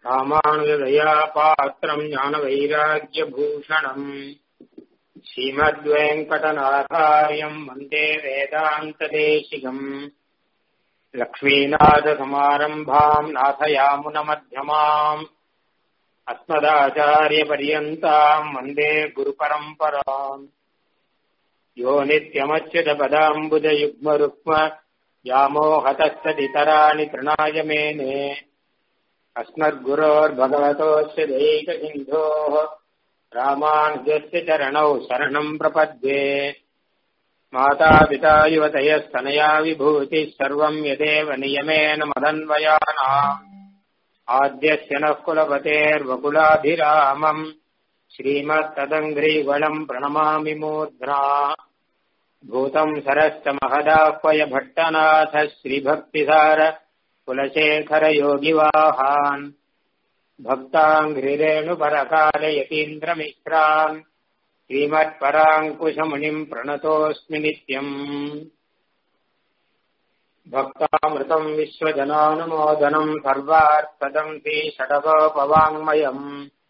ராமானுஜதயா பாத்திரம் ஞான வைராக்கியபூஷணம் ஸ்ரீமத்வேங்கடநாதாரியம் வந்தே வேதாந்ததேசிகம் லக்ஷ்மீநாதசமாரம்பாம் நாசயாமுனமध्यமாம் अस्मदाचार्यपर्यन्ताम् वन्दे गुरुपरम्पराम् यो नित्यमच्युतपदाम्बुजयुग्मरुक्म व्यामोहतस्तदितराणि तृणाय मेने अस्मद्गुरोर्भगवतोऽस्य दैकसिन्धोः रामानुजस्य चरणौ शरणम् प्रपद्ये मातापिता युवतयस्तनया विभूतिः सर्वम् यदेव नियमेन मदन्वयानाम् आद्यस्य नः कुलपतेर्वकुलाभिरामम् श्रीमत्तदङ्घ्रीवलम् प्रणमामि मूर्ध्ना भूतम् सरश्च महदाह्वय भट्टनाथ श्रीभक्तिसार कुलशेखरयोगिवाहान् भक्ताङ्घ्रिरेणुपरकालयतीन्द्रमिश्रान् श्रीमत्पराङ्कुशमुनिम् प्रणतोऽस्मि नित्यम् भक्तामृतम् विश्वजनानुमोदनम् सर्वार्थदम् ते षडगोपवाङ्मयम्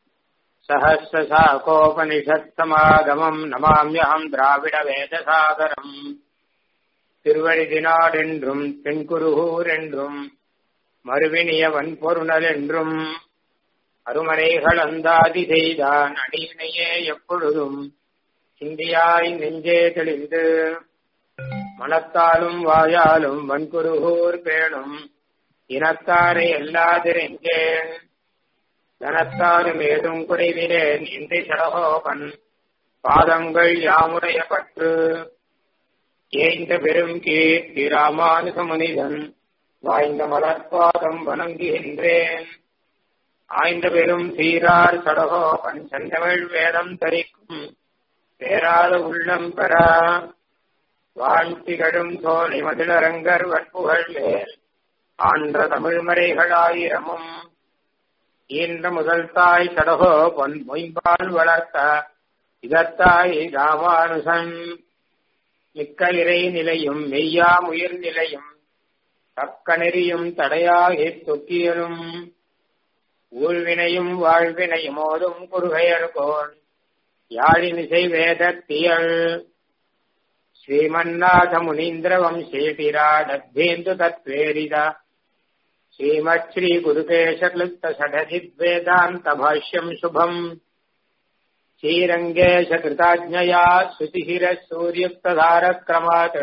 सहस्रशाकोपनिषत्समागमम् नमाम्यहम् द्राविडवेदसागरम् திருவழிதினாடென்றும் தென்குருகூர் என்றும் மறுவினியவன் பொருணல் என்றும் அருமறைகள் அந்தாதி செய்தான் அடியினையே எப்பொழுதும் சிந்தியாய் நெஞ்சே தெளிந்து மனத்தாலும் வாயாலும் வன்குருகூர் பேணும் இனத்தாரை எல்லாதிருந்தேன் தனத்தாலும் ஏதும் குறைவிலேன் இன்றி சடகோபன் பாதங்கள் யாமுடைய பற்று ஏய்ந்த பெரும் கீர்த்தி ராமானுக மனிதன் வாய்ந்த மலர்பாதம் வணங்குகின்றேன் ஆய்ந்த பெரும் சீரார் சடகோபன் செந்தமிழ் வேதம் தரிக்கும் பேராத உள்ளம் பெறா வாழ்த்திகழும் சோலை மதிலரங்கர் வற்புகள் மேல் ஆன்ற தமிழ்மறைகளாயிரமும் ஈன்ற முதல் தாய் சடகோ பொன் மொயம்பால் வளர்த்த இதத்தாய் ராமானுசன் மிக்க இறை நிலையும் மெய்யாம் உயிர் நிலையும் தக்க நெறியும் தடையாகி தொக்கியலும் ஊழ்வினையும் வாழ்வினையும் ஓதும் குறுகையர்கோன் யாழினிசை வேதத்தியல் श्रीमन्नाथ मुनीन्द्र वंशेटिराडभ्येन्दु तत्प्रेरित श्रीमच्छ्री गुरुकेश क्लुप्त षडजिद्वेदान्त भाष्यम् शुभम् श्रीरङ्गेश कृताज्ञया श्रुतिशिरः सूर्युक्तधारक्रमात्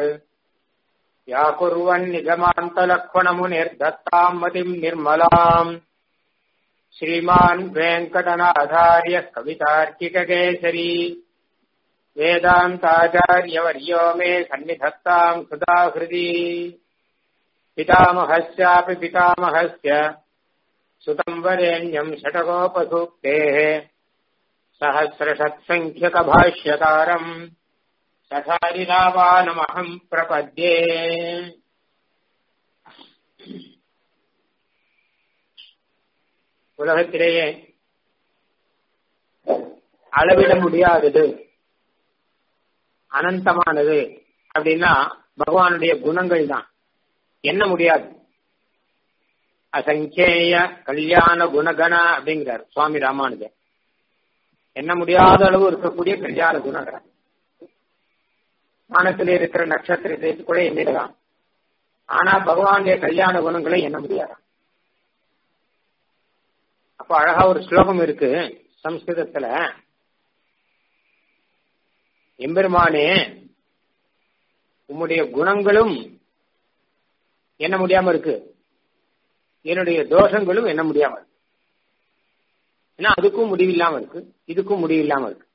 व्याकुर्वन्निगमान्तलक्ष्मणमुनिर्दत्ताम् मतिम् निर्मलाम् श्रीमान् वेङ्कटनाथार्यः कवितार्किककेसरी वेदान्ताचार्यवर्यो मे सन्निधत्ताम् सदा हृदि पितामहस्यापि पितामहस्य सुतम् वरेण्यम् षटकोपसूक्तेः सहस्रषत्सङ्ख्यकभाष्यकारम् सठारिरावानमहम् प्रपद्ये உலகத்திலேயே அளவிட முடியாதது அனந்தமானது அப்படின்னா பகவானுடைய குணங்கள் தான் என்ன முடியாது அசங்கேய கல்யாண குணகண அப்படிங்கிறார் சுவாமி ராமானுஜர் என்ன முடியாத அளவு இருக்கக்கூடிய கல்யாண குணகணம் வானத்தில் இருக்கிற நட்சத்திரத்தை கூட எண்ணிடலாம் ஆனா பகவானுடைய கல்யாண குணங்களை எண்ண முடியாது அப்ப அழகா ஒரு ஸ்லோகம் இருக்கு சம்ஸ்கிருதத்துல எம்பெருமானே உம்முடைய குணங்களும் என்ன முடியாம இருக்கு என்னுடைய தோஷங்களும் என்ன முடியாம இருக்கு ஏன்னா அதுக்கும் முடிவில்லாம இருக்கு இதுக்கும் முடிவில்லாம இருக்கு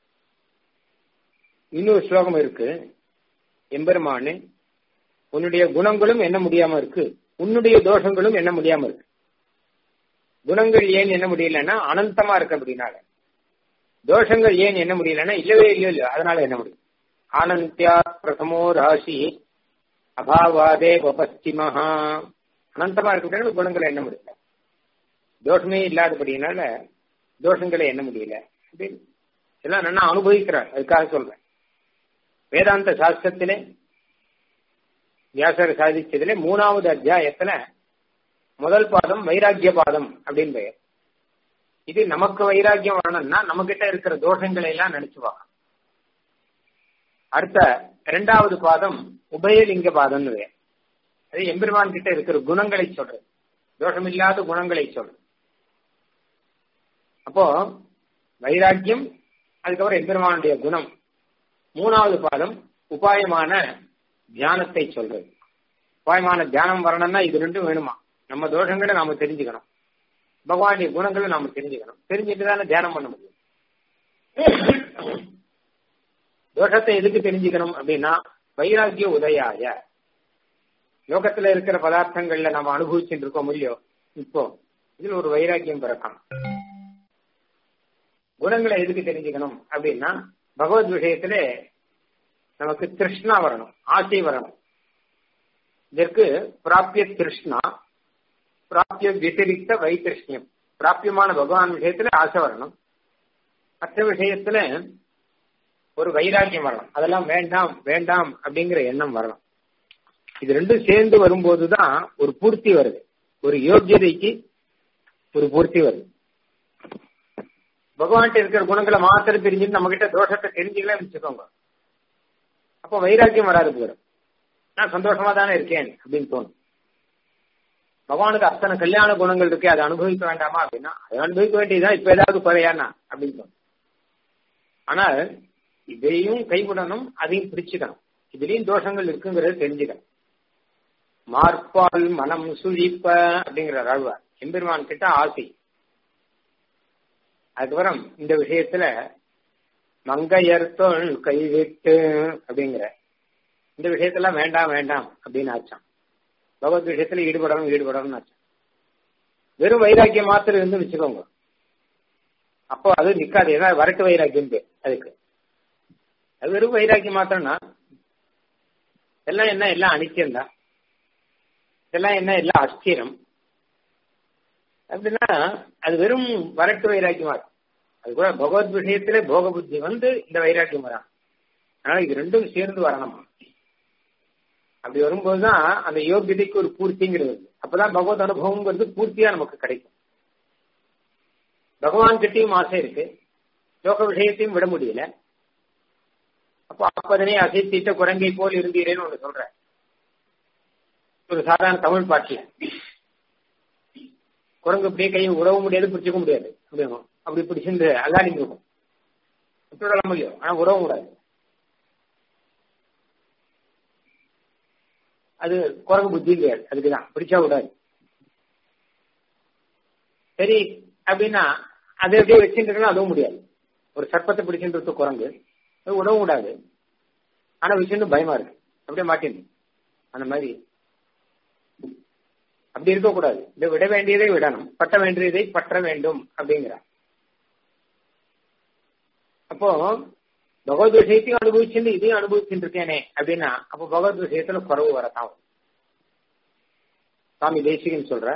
இன்னொரு ஸ்லோகம் இருக்கு எம்பெருமானே உன்னுடைய குணங்களும் என்ன முடியாம இருக்கு உன்னுடைய தோஷங்களும் என்ன முடியாம இருக்கு குணங்கள் ஏன் என்ன முடியலன்னா அனந்தமா இருக்கு அப்படின்னால தோஷங்கள் ஏன் என்ன முடியலன்னா இல்லவே இல்லையோ இல்லையோ அதனால என்ன முடியும் ஆனந்தியா பிரதமோ ராசி அபாவாதே பபஸ்திமஹா அனந்தமா இருக்கிற குணங்களை என்ன முடியல தோஷமே இல்லாதபடினால தோஷங்களை என்ன முடியல அப்படின்னு எல்லாம் நல்லா அனுபவிக்கிறார் அதுக்காக சொல்றேன் வேதாந்த சாஸ்திரத்திலே வியாசர் சாதிச்சதுல மூணாவது அத்தியாயத்துல முதல் பாதம் வைராக்கிய பாதம் அப்படின்னு பெயர் இது நமக்கு வைராக்கியம் வரணும்னா நம்ம கிட்ட இருக்கிற தோஷங்களை எல்லாம் நினைச்சு பார்க்கணும் அடுத்த இரண்டாவது பாதம் உபயலிங்க பாதம்னு வேறு அது எம்பெருமான் கிட்ட இருக்கிற குணங்களை சொல்றது தோஷமில்லாத குணங்களை சொல்றது அப்போ வைராக்கியம் அதுக்கப்புறம் எம்பெருமானுடைய குணம் மூணாவது பாதம் உபாயமான தியானத்தை சொல்றது உபாயமான தியானம் வரணும்னா இது ரெண்டும் வேணுமா நம்ம தோஷங்களை நாம தெரிஞ்சுக்கணும் பகவானுடைய குணங்களை நாம தெரிஞ்சுக்கணும் தெரிஞ்சுட்டு தானே தியானம் பண்ண முடியும் தோஷத்தை எதுக்கு தெரிஞ்சுக்கணும் அப்படின்னா வைராக்கிய உதயாய லோகத்துல இருக்கிற பதார்த்தங்கள்ல நம்ம அனுபவிச்சுட்டு இருக்கோம் முடியும் இப்போ இதுல ஒரு வைராக்கியம் பிறக்கணும் குணங்களை எதுக்கு தெரிஞ்சுக்கணும் அப்படின்னா பகவத் விஷயத்துல நமக்கு திருஷ்ணா வரணும் ஆசை வரணும் இதற்கு பிராப்பிய திருஷ்ணா பிராப்பிய வத்திரிக்த வைத்திருஷ்ணியம் பிராப்பியமான பகவான் விஷயத்துல ஆசை வரணும் மற்ற விஷயத்துல ஒரு வைராக்கியம் வரணும் அதெல்லாம் வேண்டாம் வேண்டாம் அப்படிங்கிற எண்ணம் வரணும் இது ரெண்டும் சேர்ந்து வரும்போதுதான் ஒரு பூர்த்தி வருது ஒரு யோக்கியதைக்கு ஒரு பூர்த்தி வருது பகவான்கிட்ட இருக்கிற குணங்களை மாத்திரம் தெரிஞ்சுட்டு நம்ம கிட்ட தோஷத்தை தெரிஞ்சுக்கலாம் வச்சுக்கோங்க அப்போ வைராக்கியம் வராது போயிடும் நான் சந்தோஷமா தானே இருக்கேன் அப்படின்னு தோணும் பகவானுக்கு அத்தனை கல்யாண குணங்கள் இருக்கு அதை அனுபவிக்க வேண்டாமா அப்படின்னா அதை அனுபவிக்க வேண்டியதுதான் இப்ப ஏதாவது குறையானா அப்படின்னு தோணும் ஆனால் இதையும் கைவிடணும் அதையும் பிடிச்சுக்கணும் இதுலயும் தோஷங்கள் இருக்குங்கிறது தெரிஞ்சுக்கணும் மார்பால் மனம் சுழிப்ப அப்படிங்கிற ஆழ்வார் எம்பெருமான் கிட்ட ஆசை அதுக்கப்புறம் இந்த விஷயத்துல மங்கையர் தோல் கைவிட்டு அப்படிங்கிற இந்த விஷயத்தெல்லாம் வேண்டாம் வேண்டாம் அப்படின்னு ஆச்சான் பகவத் விஷயத்துல ஈடுபடணும் ஈடுபடணும் ஆச்சான் வெறும் வைராக்கியம் மாத்திரம் இருந்து வச்சுக்கோங்க அப்போ அது நிக்காது ஏன்னா வரட்டு வைராக்கியம் பேர் அதுக்கு அது வெறும் வைராக்கியம் மாத்திரம்னா எல்லாம் என்ன எல்லாம் அனித்தியம் தான் இதெல்லாம் என்ன எல்லாம் அஸ்திரம் அப்படின்னா அது வெறும் வரட்டு வைராக்கியமா இருக்கும் அது கூட பகவத் விஷயத்திலே போக புத்தி வந்து இந்த வைராக்கியம் வரான் அதனால இது ரெண்டும் சேர்ந்து வரணும் அப்படி வரும்போதுதான் அந்த யோகியதைக்கு ஒரு பூர்த்திங்கிறது அப்பதான் பகவத் அனுபவங்கிறது பூர்த்தியா நமக்கு கிடைக்கும் பகவான் கிட்டையும் ஆசை இருக்கு லோக விஷயத்தையும் விட முடியல அப்போ அப்பதனே அசைத்திட்ட குரங்கை போல் இருந்தீரேன்னு ஒண்ணு சொல்றேன் ஒரு சாதாரண தமிழ் பாட்டுல குரங்கு அப்படியே கையை உறவ முடியாது பிடிச்சிக்க முடியாது அப்படியும் அப்படி பிடிச்சிருந்து அல்லாடி இருக்கும் விட்டுவிட முடியும் ஆனா உறவ கூடாது அது குரங்கு புத்தி கிடையாது அதுக்குதான் பிடிச்சா விடாது சரி அப்படின்னா அதை அப்படியே வச்சுட்டு அதுவும் முடியாது ஒரு சர்ப்பத்தை பிடிச்சுட்டு குரங்கு அது உடவும் கூடாது ஆனா வச்சுட்டு பயமா இருக்கு அப்படியே மாட்டின்னு அந்த மாதிரி அப்படி இருக்கக்கூடாது இதை விட வேண்டியதை விடணும் பட்ட வேண்டியதை பற்ற வேண்டும் அப்படிங்கிறார் அப்போ பகவத் விஷயத்தையும் அனுபவிச்சுட்டு இதையும் அனுபவிச்சுட்டு இருக்கேனே அப்படின்னா அப்போ பகவத் விஷயத்துல குறவு வரத்தான் சுவாமி தேசிகன் சொல்ற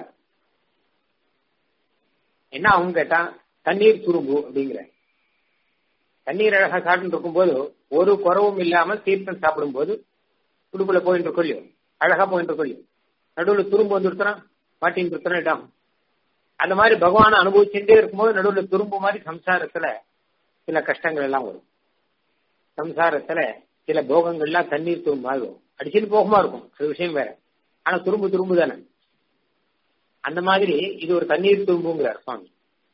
என்ன அவங்க கேட்டா தண்ணீர் துரும்பு அப்படிங்கிற தண்ணீர் அழகா சாப்பிட்டு இருக்கும்போது ஒரு குறவும் இல்லாமல் தீர்த்தம் சாப்பிடும் போது துடுப்புல போயிட்டு இருக்கொள்ளியோ அழகா போயிட்டு இருக்கொள்ளியோ நடுவில் துரும்பு வந்துருத்தனா மாட்டின்னு இருக்கிறோம் அந்த மாதிரி பகவானை அனுபவிச்சுட்டே இருக்கும்போது நடுவில் துரும்பு மாதிரி சம்சாரத்துல சில கஷ்டங்கள் எல்லாம் வரும் சம்சாரத்துல சில போகங்கள்லாம் தண்ணீர் துரும்பு ஆகும் அடிச்சுட்டு போகமா இருக்கும் அது விஷயம் வேற ஆனா துரும்பு துரும்பு தானே அந்த மாதிரி இது ஒரு தண்ணீர் துரும்புங்கிறார் சுவாமி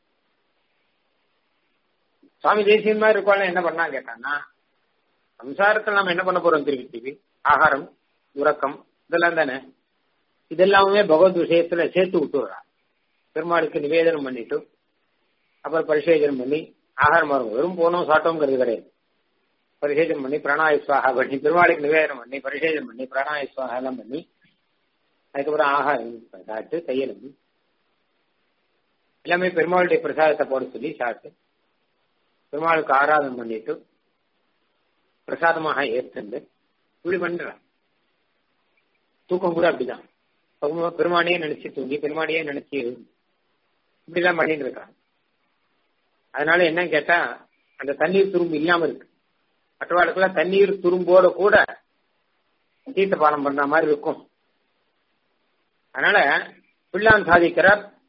சுவாமி தேசியன் மாதிரி இருக்கவங்க என்ன பண்ணா கேட்டான்னா சம்சாரத்தில் நம்ம என்ன பண்ண போறோம் திருப்பி திருப்பி ஆகாரம் உறக்கம் இதெல்லாம் தானே இதெல்லாமே பகவத் விஷயத்துல சேர்த்து விட்டுறா பெருமாளுக்கு நிவேதனம் பண்ணிட்டு அப்புறம் பரிசேஜனம் பண்ணி ஆகாரம் வரும் வெறும் போனோம் சாட்டோங்கிறது கிடையாது பரிசேஜனம் பண்ணி பிராணாய சுவாகா பண்ணி பெருமாளுக்கு நிவேதனம் பண்ணி பரிசேஜனம் பண்ணி பிராணாய சுவாகா எல்லாம் பண்ணி அதுக்கப்புறம் ஆகாரம் சாப்பிட்டு கையெழுந்து எல்லாமே பெருமாளுடைய பிரசாதத்தை போட சொல்லி சாப்பிட்டு பெருமாளுக்கு ஆராதனம் பண்ணிட்டு பிரசாதமாக ஏற்றுண்டு இப்படி பண்றான் தூக்கம் கூட அப்படிதான் பெருமானையே நினைச்சு தூங்கி பெருமானையே நினைச்சு இப்படிலாம் பண்ணிட்டு இருக்கான் அதனால என்ன கேட்டா அந்த தண்ணீர் துரும்பு இல்லாம இருக்கு மற்றவாளுக்கெல்லாம் தண்ணீர் துரும்போட கூட தீர்த்த பானம் பண்ற மாதிரி இருக்கும் அதனால பிள்ளான் சாதிக்கிறார்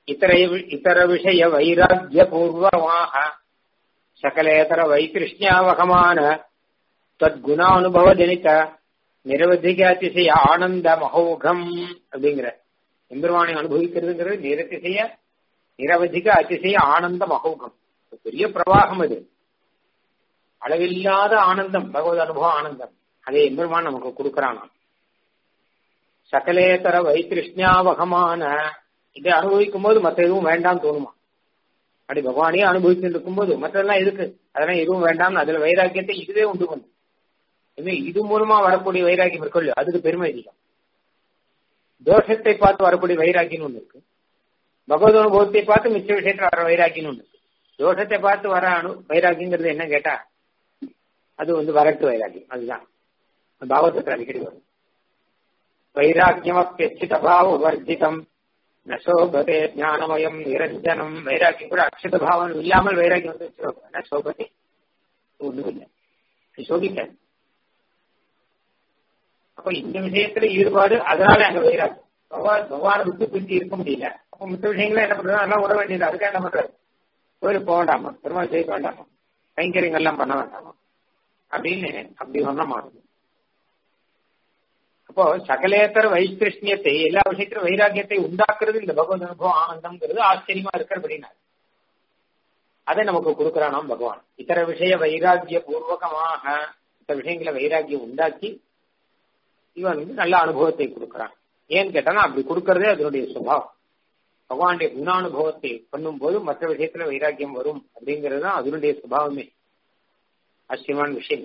இத்தர இத்தர விஷய வைராக்கிய பூர்வமாக சகலேதர வைகிருஷ்ணியாவகமான தத்குணானுபவ ஜனித நிரவதிக அதிசய ஆனந்த மகோகம் அப்படிங்கிற எம்பெருமானை அனுபவிக்கிறதுங்கிறது நிரதிசய நிரவதிக அதிசய ஆனந்த மகோகம் பெரிய பிரவாகம் அது அளவில்லாத ஆனந்தம் பகவத் அனுபவ ஆனந்தம் அதை எம்பெருமான் நமக்கு கொடுக்கிறானாம் சகலேதர வைகிருஷ்ணியாவகமான இதை அனுபவிக்கும் போது மற்ற எதுவும் வேண்டாம் தோணுமா அப்படி பகவானே அனுபவிச்சுட்டு இருக்கும்போது மற்றெல்லாம் இருக்கு அதெல்லாம் எதுவும் வேண்டாம்னு அதுல வைராக்கியத்தை இதுவே உண்டு பண்ணும் இது இது மூலமா வரக்கூடிய வைராக்கியம் இருக்குல்ல அதுக்கு பெருமை அதிகம் தோஷத்தை பார்த்து வரக்கூடிய வைராக்கியம் ஒண்ணு இருக்கு பகவத் அனுபவத்தை பார்த்து மிச்ச விஷயத்துல வர வைராக்கியம் ஒண்ணு இருக்கு தோஷத்தை பார்த்து வர அனு வைராக்கியங்கிறது என்ன கேட்டா அது வந்து வரட்டு வைராக்கியம் அதுதான் பாவத்துக்கு அடிக்கடி வரும் வைராக்கியமப்பியச்சித பாவ வர்ஜிதம் நசோபதே ஞானமயம் நிரஞ்சனம் வைராக்கியம் கூட அக்ஷத பாவம் இல்லாமல் வைராக்கியம் வந்து சோபதே ஒண்ணும் இல்லை சோபிக்க அப்ப இந்த விஷயத்துல ஈடுபாடு அதனால அங்க வைராக்கியம் பகவான் பகவானை விட்டு பிரித்து இருக்க முடியல அப்ப மற்ற விஷயங்களும் என்ன பண்றது அதெல்லாம் விட வேண்டியது அதுக்காக என்ன பண்றது கோயிலுக்கு போக வேண்டாமா பெருமாள் செய்ய வேண்டாமா கைங்கரியங்கள் எல்லாம் பண்ண வேண்டாமா அப்படின்னு அப்படி சொன்ன மாதிரி அப்போ சகலேத்தர வைகிருஷ்ணியத்தை எல்லா விஷயத்திலும் வைராக்கியத்தை உண்டாக்குறது இந்த பகவத் அனுபவம் ஆனந்தம்ங்கிறது ஆச்சரியமா இருக்கிறபடினா அதை நமக்கு கொடுக்கிறானாம் பகவான் இத்தர விஷய வைராக்கிய பூர்வகமாக இந்த விஷயங்களை வைராக்கியம் உண்டாக்கி இவன் வந்து நல்ல அனுபவத்தை கொடுக்கிறான் ஏன்னு கேட்டானா அப்படி கொடுக்கறதே அதனுடைய சுபாவம் பகவானுடைய குணானுபவத்தை பண்ணும்போது மற்ற விஷயத்துல வைராக்கியம் வரும் அப்படிங்கிறது தான் அதனுடைய சுபாவமே ஆச்சரியமான விஷயம்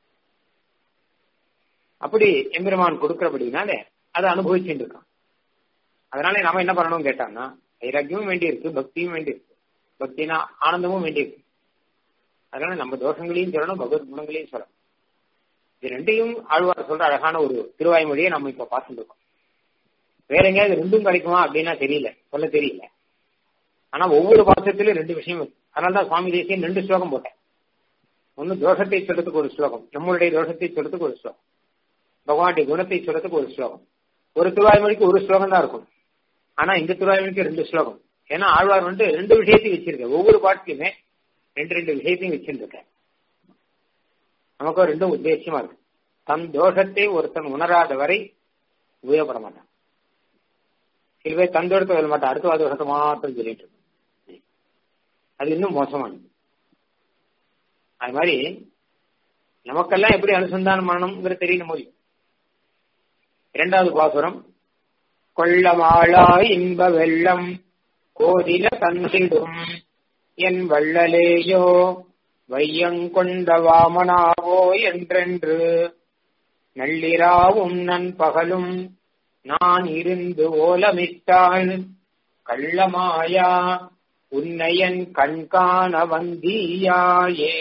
அப்படி எம்பெருமான் கொடுக்கறபடினாலே அதை அனுபவிச்சுட்டு இருக்கான் அதனால நாம என்ன பண்ணணும் கேட்டான்னா வைராக்கியமும் வேண்டி இருக்கு பக்தியும் வேண்டி இருக்கு பக்தினா ஆனந்தமும் வேண்டி இருக்கு அதனால நம்ம தோஷங்களையும் சொல்லணும் பகவத் குணங்களையும் சொல்லணும் இது ரெண்டையும் ஆழ்வார் சொல்ற அழகான ஒரு திருவாய்மொழியை நம்ம இப்ப பார்த்துட்டு இருக்கோம் வேற எங்கேயாவது ரெண்டும் கிடைக்குமா அப்படின்னா தெரியல சொல்ல தெரியல ஆனா ஒவ்வொரு பாசத்திலும் ரெண்டு விஷயம் இருக்கு அதனாலதான் சுவாமி தேசியம் ரெண்டு ஸ்லோகம் போட்டேன் ஒன்னு தோஷத்தை சொல்றதுக்கு ஒரு ஸ்லோகம் நம்மளுடைய தோஷத்தை சொல்றதுக்கு ஒரு ஸ்லோகம் பகவானுடைய குணத்தை சொல்றதுக்கு ஒரு ஸ்லோகம் ஒரு திருவாய்மொழிக்கு ஒரு ஸ்லோகம் தான் இருக்கும் ஆனா இந்த திருவாய்மொழிக்கு ரெண்டு ஸ்லோகம் ஏன்னா ஆழ்வார் வந்து ரெண்டு விஷயத்தையும் வச்சிருக்க ஒவ்வொரு பாட்டுலையுமே ரெண்டு ரெண்டு விஷயத்தையும் வச்சிருக்க நமக்கு ரெண்டும் உத்தேசமா இருக்கு தன் தோஷத்தை ஒருத்தன் உணராத வரை உபயோகப்பட மாட்டான் சில பேர் தன் தோட்டத்தை சொல்ல மாட்டான் அடுத்த தோஷத்தை மாத்திரம் சொல்லிட்டு அது இன்னும் மோசமானது அது மாதிரி நமக்கெல்லாம் எப்படி அனுசந்தானம் பண்ணணுங்கிறது தெரியணும் முடியும் இரண்டாவது பாசுரம் கொள்ளமாளாய் இன்ப வெள்ளம் கோதில தந்திடும் என் வள்ளலேயோ வையங்கொண்ட வாமனாவோ என்றென்று நள்ளிராவும் நண்பகலும் நான் இருந்து ஓலமிட்டாள் கள்ளமாயா உன்னையன் கண்காண வந்தீயாயே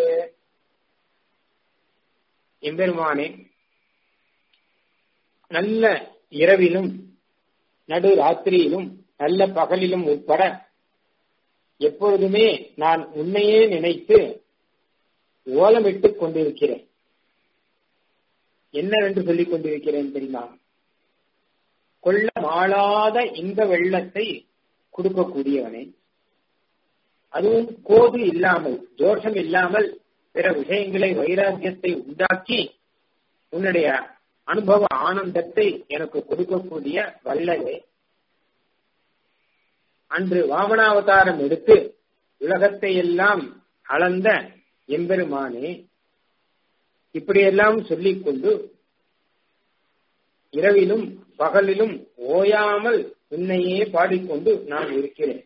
எம்பெருமானே நல்ல இரவிலும் நடு ராத்திரியிலும் நல்ல பகலிலும் உட்பட எப்பொழுதுமே நான் உன்னையே நினைத்து ஓலமிட்டுக் கொண்டிருக்கிறேன் என்னவென்று சொல்லிக் கொண்டிருக்கிறேன் தெரியுமா கொள்ள மாளாத இந்த வெள்ளத்தை கொடுக்கக்கூடியவனே அதுவும் கோது இல்லாமல் தோஷம் இல்லாமல் பிற விஷயங்களை வைராக்கியத்தை உண்டாக்கி உன்னுடைய அனுபவ ஆனந்தத்தை எனக்கு கொடுக்கக்கூடிய வல்லலே அன்று வாமனாவதாரம் எடுத்து உலகத்தை எல்லாம் அளந்த எம்பெருமானே இப்படியெல்லாம் சொல்லிக் கொண்டு இரவிலும் பகலிலும் ஓயாமல் உன்னையே பாடிக்கொண்டு நான் இருக்கிறேன்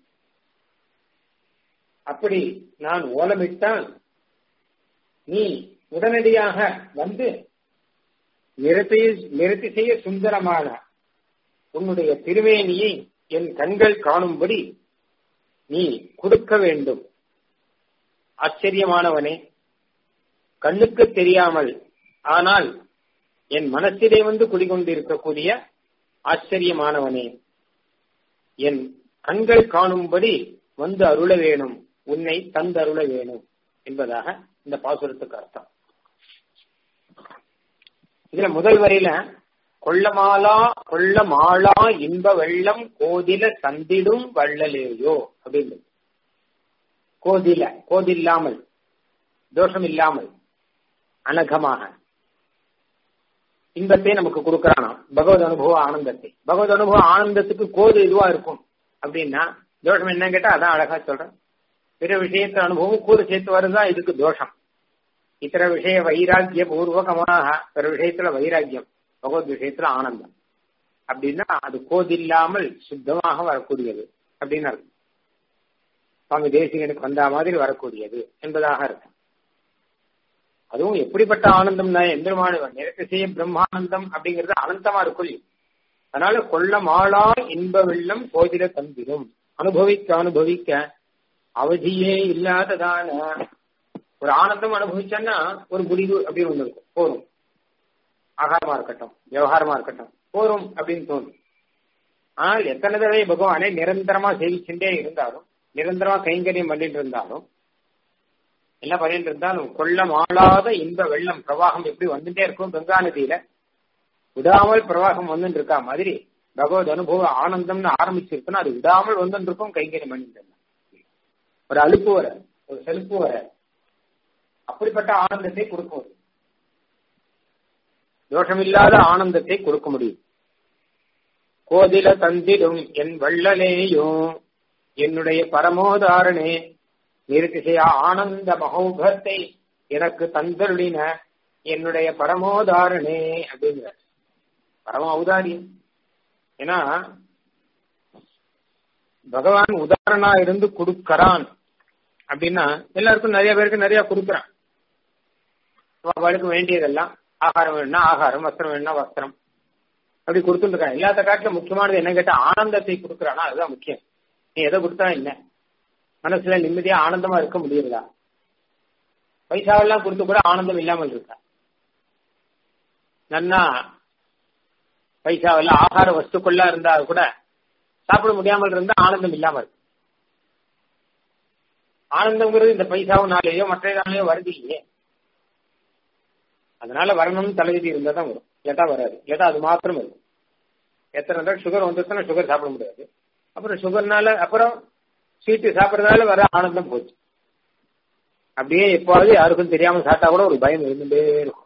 அப்படி நான் ஓலமிட்டால் நீ உடனடியாக வந்து நிறத்தை நிறுத்தி செய்ய சுந்தரமான உன்னுடைய திருவேணியை என் கண்கள் காணும்படி நீ கொடுக்க வேண்டும் ஆச்சரியமானவனே கண்ணுக்கு தெரியாமல் ஆனால் என் மனசிலே வந்து குடிகொண்டிருக்கக்கூடிய ஆச்சரியமானவனே என் கண்கள் காணும்படி வந்து அருள வேணும் உன்னை தந்தருள வேணும் என்பதாக இந்த பாசுரத்துக்கு அர்த்தம் இதுல முதல் வரையில கொள்ளமாலா கொள்ள மாளா இன்ப வெள்ளம் கோதில சந்திடும் வள்ளலேயோ அப்படின்னு கோதில கோதில்லாமல் தோஷம் இல்லாமல் அனகமாக இன்பத்தை நமக்கு கொடுக்கறானா பகவத் அனுபவ ஆனந்தத்தை பகவத் அனுபவ ஆனந்தத்துக்கு கோது இதுவா இருக்கும் அப்படின்னா தோஷம் என்னன்னு கேட்டா அதான் அழகா சொல்றேன் பிற விஷயத்த அனுபவம் கூறு சேர்த்து வருதுதான் இதுக்கு தோஷம் இத்தர விஷய வைராக்கிய பூர்வகமாக பிற விஷயத்துல வைராக்கியம் பகவத் விஷயத்துல ஆனந்தம் அப்படின்னா அது கோதில்லாமல் சுத்தமாக வரக்கூடியது அப்படின்னு அர்த்தம் சுவாமி தேசிகனுக்கு வந்த மாதிரி வரக்கூடியது என்பதாக அர்த்தம் அதுவும் எப்படிப்பட்ட ஆனந்தம்னா எந்திரமான நிறக்க செய்ய பிரம்மானந்தம் அப்படிங்கிறது அனந்தமா இருக்கும் அதனால கொள்ள மாளா இன்ப வெள்ளம் கோதில தந்திரும் அனுபவிக்க அனுபவிக்க அவதியே இல்லாததான ஒரு ஆனந்தம் அனுபவிச்சான்னா ஒரு முடிவு அப்படின்னு ஒண்ணு இருக்கும் போரும் ஆகாரமா இருக்கட்டும் விவகாரமா இருக்கட்டும் போரும் அப்படின்னு தோணும் ஆனால் எத்தனை தடவை பகவானை நிரந்தரமா சேவிச்சுட்டே இருந்தாலும் நிரந்தரமா கைங்கரியம் பண்ணிட்டு இருந்தாலும் என்ன பண்ணிட்டு இருந்தாலும் கொள்ள மாளாத இன்ப வெள்ளம் பிரவாகம் எப்படி வந்துட்டே இருக்கும் கங்கா நதியில விடாமல் பிரவாகம் வந்துட்டு இருக்கா மாதிரி பகவத் அனுபவ ஆனந்தம்னு ஆரம்பிச்சிருக்குன்னா அது விடாமல் வந்துட்டு இருக்கும் கைங்கரியம் பண்ணிட்டு இருந்தா ஒரு அலுப்பு வர ஒரு செலுப்பு வர அப்படிப்பட்ட ஆனந்தத்தை கொடுக்கும் தோஷமில்லாத ஆனந்தத்தை கொடுக்க முடியும் கோதில தந்திடும் என் வள்ளலேயோ என்னுடைய பரமோதாரணே நிறுத்திசைய ஆனந்த மகோபத்தை எனக்கு தந்தருளின என்னுடைய பரமோதாரணே அப்படிங்கிற பரம உதாரியம் ஏன்னா பகவான் உதாரணா இருந்து கொடுக்கறான் அப்படின்னா எல்லாருக்கும் நிறைய பேருக்கு நிறைய கொடுக்குறான் அவளுக்கு வேண்டியதெல்லாம் ஆகாரம் வேணும்னா ஆகாரம் வஸ்திரம் வேணும்னா வஸ்திரம் அப்படி கொடுத்துருக்கான் எல்லாத்த காட்டிலும் முக்கியமானது என்ன கேட்டா ஆனந்தத்தை கொடுக்குறானா அதுதான் முக்கியம் நீ எதை கொடுத்தா என்ன மனசுல நிம்மதியா ஆனந்தமா இருக்க முடியுறதா பைசாவெல்லாம் கொடுத்து கூட ஆனந்தம் இல்லாமல் இருக்கா நன்னா பைசாவெல்லாம் ஆகார வஸ்துக்கள்ல இருந்தா கூட சாப்பிட முடியாமல் இருந்தா ஆனந்தம் இல்லாம இருக்கு ஆனந்தம்ங்கிறது இந்த பைசாவுனாலேயோ மற்ற நாளையோ வருது இல்லையே அதனால வரணும்னு தலைவிதி இருந்தா தான் வரும் இல்லாட்டா வராது இல்லாட்டா அது மாத்திரம் இருக்கும் எத்தனை தடவை சுகர் வந்துச்சுன்னா சுகர் சாப்பிட முடியாது அப்புறம் சுகர்னால அப்புறம் ஸ்வீட்டு சாப்பிட்றதுனால வர ஆனந்தம் போச்சு அப்படியே எப்போவாது யாருக்கும் தெரியாம சாப்பிட்டா கூட ஒரு பயம் இருந்துட்டே இருக்கும்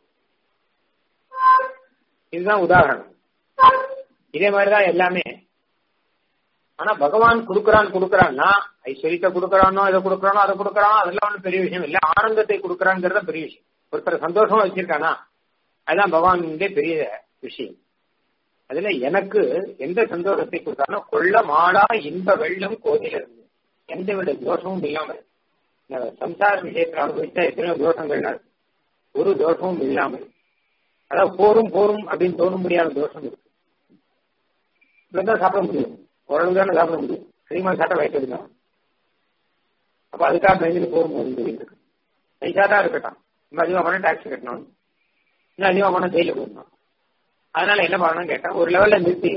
இதுதான் உதாரணம் இதே மாதிரிதான் எல்லாமே ஆனா பகவான் கொடுக்கறான் கொடுக்கறான்னா ஐஸ்வர்யத்தை கொடுக்கறானோ இதை கொடுக்கறானோ அதை கொடுக்கறானோ அதெல்லாம் ஒன்றும் பெரிய விஷயம் இல்ல ஆனந்தத்தை கொடுக்கறாங்கிறத பெரிய விஷயம் ஒருத்தர் சந்தோஷமா வச்சிருக்கானா அதுதான் பகவானுடைய பெரிய விஷயம் அதுல எனக்கு எந்த சந்தோஷத்தை கொடுத்தானோ கொள்ள மாடா இன்ப வெள்ளம் கோதில இருந்து எந்த வித தோஷமும் இல்லாமல் சம்சார விஷயத்தில் அனுபவிச்சா எத்தனையோ தோஷங்கள் ஒரு தோஷமும் இல்லாமல் அதாவது போரும் போரும் அப்படின்னு தோண முடியாத தோஷம் இருக்கு இப்பதான் சாப்பிட முடியும் ஓரளவு தானே சாப்பிட முடியும் அதிகமாக சாப்பிட வைக்கிறது தான் அப்ப அதுக்காக பயந்து போரும் அப்படின்னு சொல்லிட்டு இருக்கு பைசா தான் இருக்கட்டும் இன்னும் அதிகமாக பண்ண டாக்ஸ் கட்டணும் இன்னும் அதிகமாக பண்ண ஜெயில போடணும் அதனால என்ன பண்ணணும் கேட்டா ஒரு லெவல்ல நிறுத்தி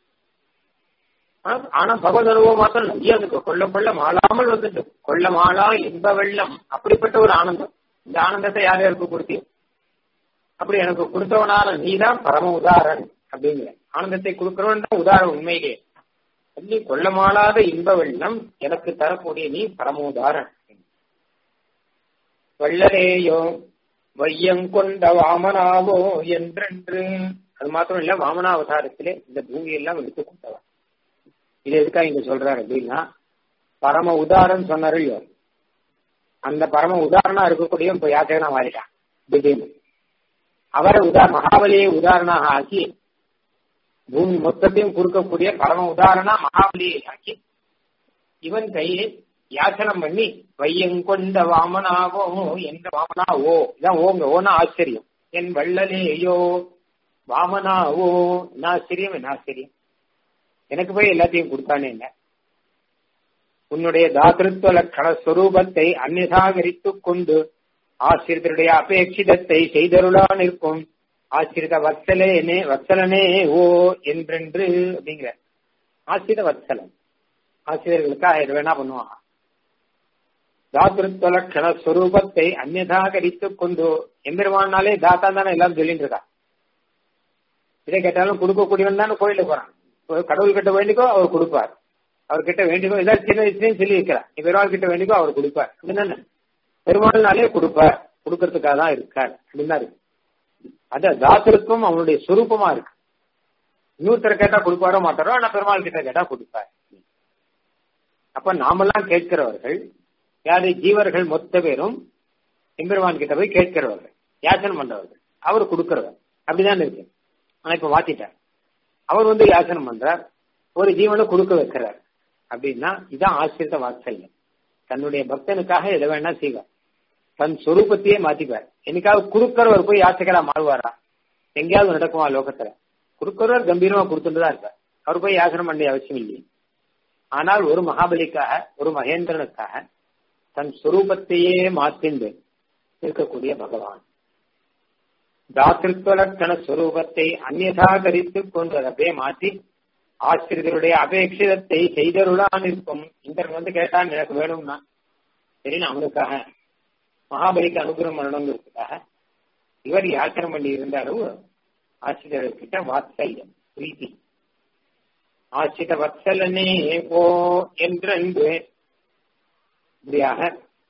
ஆனா பகவத் அனுபவம் மாத்திரம் நிறைய இருக்கு கொள்ள கொள்ள மாளாமல் வந்துட்டு கொள்ள மாளா இன்ப வெள்ளம் அப்படிப்பட்ட ஒரு ஆனந்தம் இந்த ஆனந்தத்தை யார் யாருக்கு கொடுத்தீங்க அப்படி எனக்கு கொடுத்தவனால நீதான் பரம உதாரண் அப்படிங்கிற ஆனந்தத்தை கொடுக்கிறவன் தான் உதாரணம் உண்மையிலே சொல்லி கொள்ள மாளாத இன்ப வெள்ளம் எனக்கு தரக்கூடிய நீ பரம உதாரண் வள்ளலேயோ வையங்கொண்ட வாமனாவோ என்றென்று அது மாத்திரம் இல்ல வாமனாவதாரத்திலே இந்த பூமியெல்லாம் எடுத்து கொண்டவன் இது எதுக்காக இங்க சொல்றாரு அப்படின்னா பரம உதாரணம் சொன்னாரு இல்லையோ அந்த பரம உதாரணா இருக்கக்கூடிய இப்ப யாத்திரனா மாறிட்டான் திடீர்னு அவரை உதா மகாபலியை உதாரணமாக ஆக்கி பூமி மொத்தத்தையும் கொடுக்கக்கூடிய பரம உதாரணா மகாபலியை ஆக்கி இவன் கையை யாச்சனம் பண்ணி வையங்கொண்ட வாமனாவோ என்ற வாமனா ஓ இதான் ஓங்க ஓனா ஆச்சரியம் என் வள்ளலேயோ வாமனாவோ என்ன ஆச்சரியம் என்ன ஆச்சரியம் எனக்கு போய் எல்லாத்தையும் கொடுத்தானே என்ன உன்னுடைய தாத்திருத்துவ லட்சண ஸ்வரூபத்தை அந்நிசாகரித்துக் கொண்டு ஆசிரியருடைய அபேட்சிதத்தை செய்தருளா நிற்கும் ஆசிரித வத்சலேனே வத்சலனே ஓ என்றென்று அப்படிங்கிற ஆசிரித வத்சலன் ஆசிரியர்களுக்காக இது வேணா பண்ணுவாங்க தாத்திருத்துவ லட்சண ஸ்வரூபத்தை அந்நியதாகரித்துக் கொண்டு எம்பெருமானாலே தாத்தா தானே எல்லாம் சொல்லிட்டு இருக்கா இதை கேட்டாலும் கொடுக்கக்கூடியவன் தானே கோயிலுக்கு போறான் ஒரு கடவுள் கிட்ட வேண்டிக்கோ அவர் கொடுப்பார் அவர் கிட்ட வேண்டிக்கோ ஏதாவது சின்ன விஷயம் சொல்லி வைக்கிறார் நீ பெருமாள் கிட்ட வேண்டிக்கோ அவர் கொடுப்பார் அப்படின்னா பெருமாள்னாலே கொடுப்பார் கொடுக்கறதுக்காக தான் இருக்கார் அப்படின்னு தான் இருக்கு அது தாசருக்கும் அவனுடைய சுரூபமா இருக்கு இன்னொருத்தர் கேட்டா கொடுப்பாரோ மாட்டாரோ ஆனா பெருமாள் கிட்ட கேட்டா கொடுப்பார் அப்ப நாமெல்லாம் கேட்கிறவர்கள் யாரு ஜீவர்கள் மொத்த பேரும் எம்பெருமான் கிட்ட போய் கேட்கிறவர்கள் யாசனம் பண்றவர்கள் அவர் கொடுக்கிறவர் அப்படிதான் இருக்கு ஆனா இப்ப மாத்திட்டார் அவர் வந்து யாசனம் பண்றார் ஒரு ஜீவனை கொடுக்க வைக்கிறார் அப்படின்னா இதான் ஆசிரித்த வாத்சல்யம் தன்னுடைய பக்தனுக்காக எதை வேணா செய்வார் தன் சொரூபத்தையே மாத்திப்பார் என்னைக்காவது குறுக்கிறவர் போய் யாத்திரா மாறுவாரா எங்கேயாவது நடக்குமா லோகத்துல குறுக்கிறவர் கம்பீரமா கொடுத்துட்டு தான் இருப்பார் அவர் போய் யாசனம் பண்ண அவசியம் இல்லையே ஆனால் ஒரு மகாபலிக்காக ஒரு மகேந்திரனுக்காக தன் சுரூபத்தையே மாத்திண்டு இருக்கக்கூடிய பகவான் தாத்திருத்வலட்சண சுரூபத்தை அந்நியதாகரித்துக் கொண்டு அப்படியே மாற்றி ஆசிரியர்களுடைய அபேட்சிதத்தை செய்தருளான் இருக்கும் இந்திரன் வந்து கேட்டான் எனக்கு வேணும்னா சரி அவனுக்காக மகாபலிக்கு அனுகிரகம் பண்ணணுங்கிறதுக்காக இவர் யாத்திரம் பண்ணி இருந்தாலும் ஆசிரியர்கிட்ட வாத்சல்யம் பிரீத்தி ஆசிரித வத்சலனே ஓ என்றென்று இப்படியாக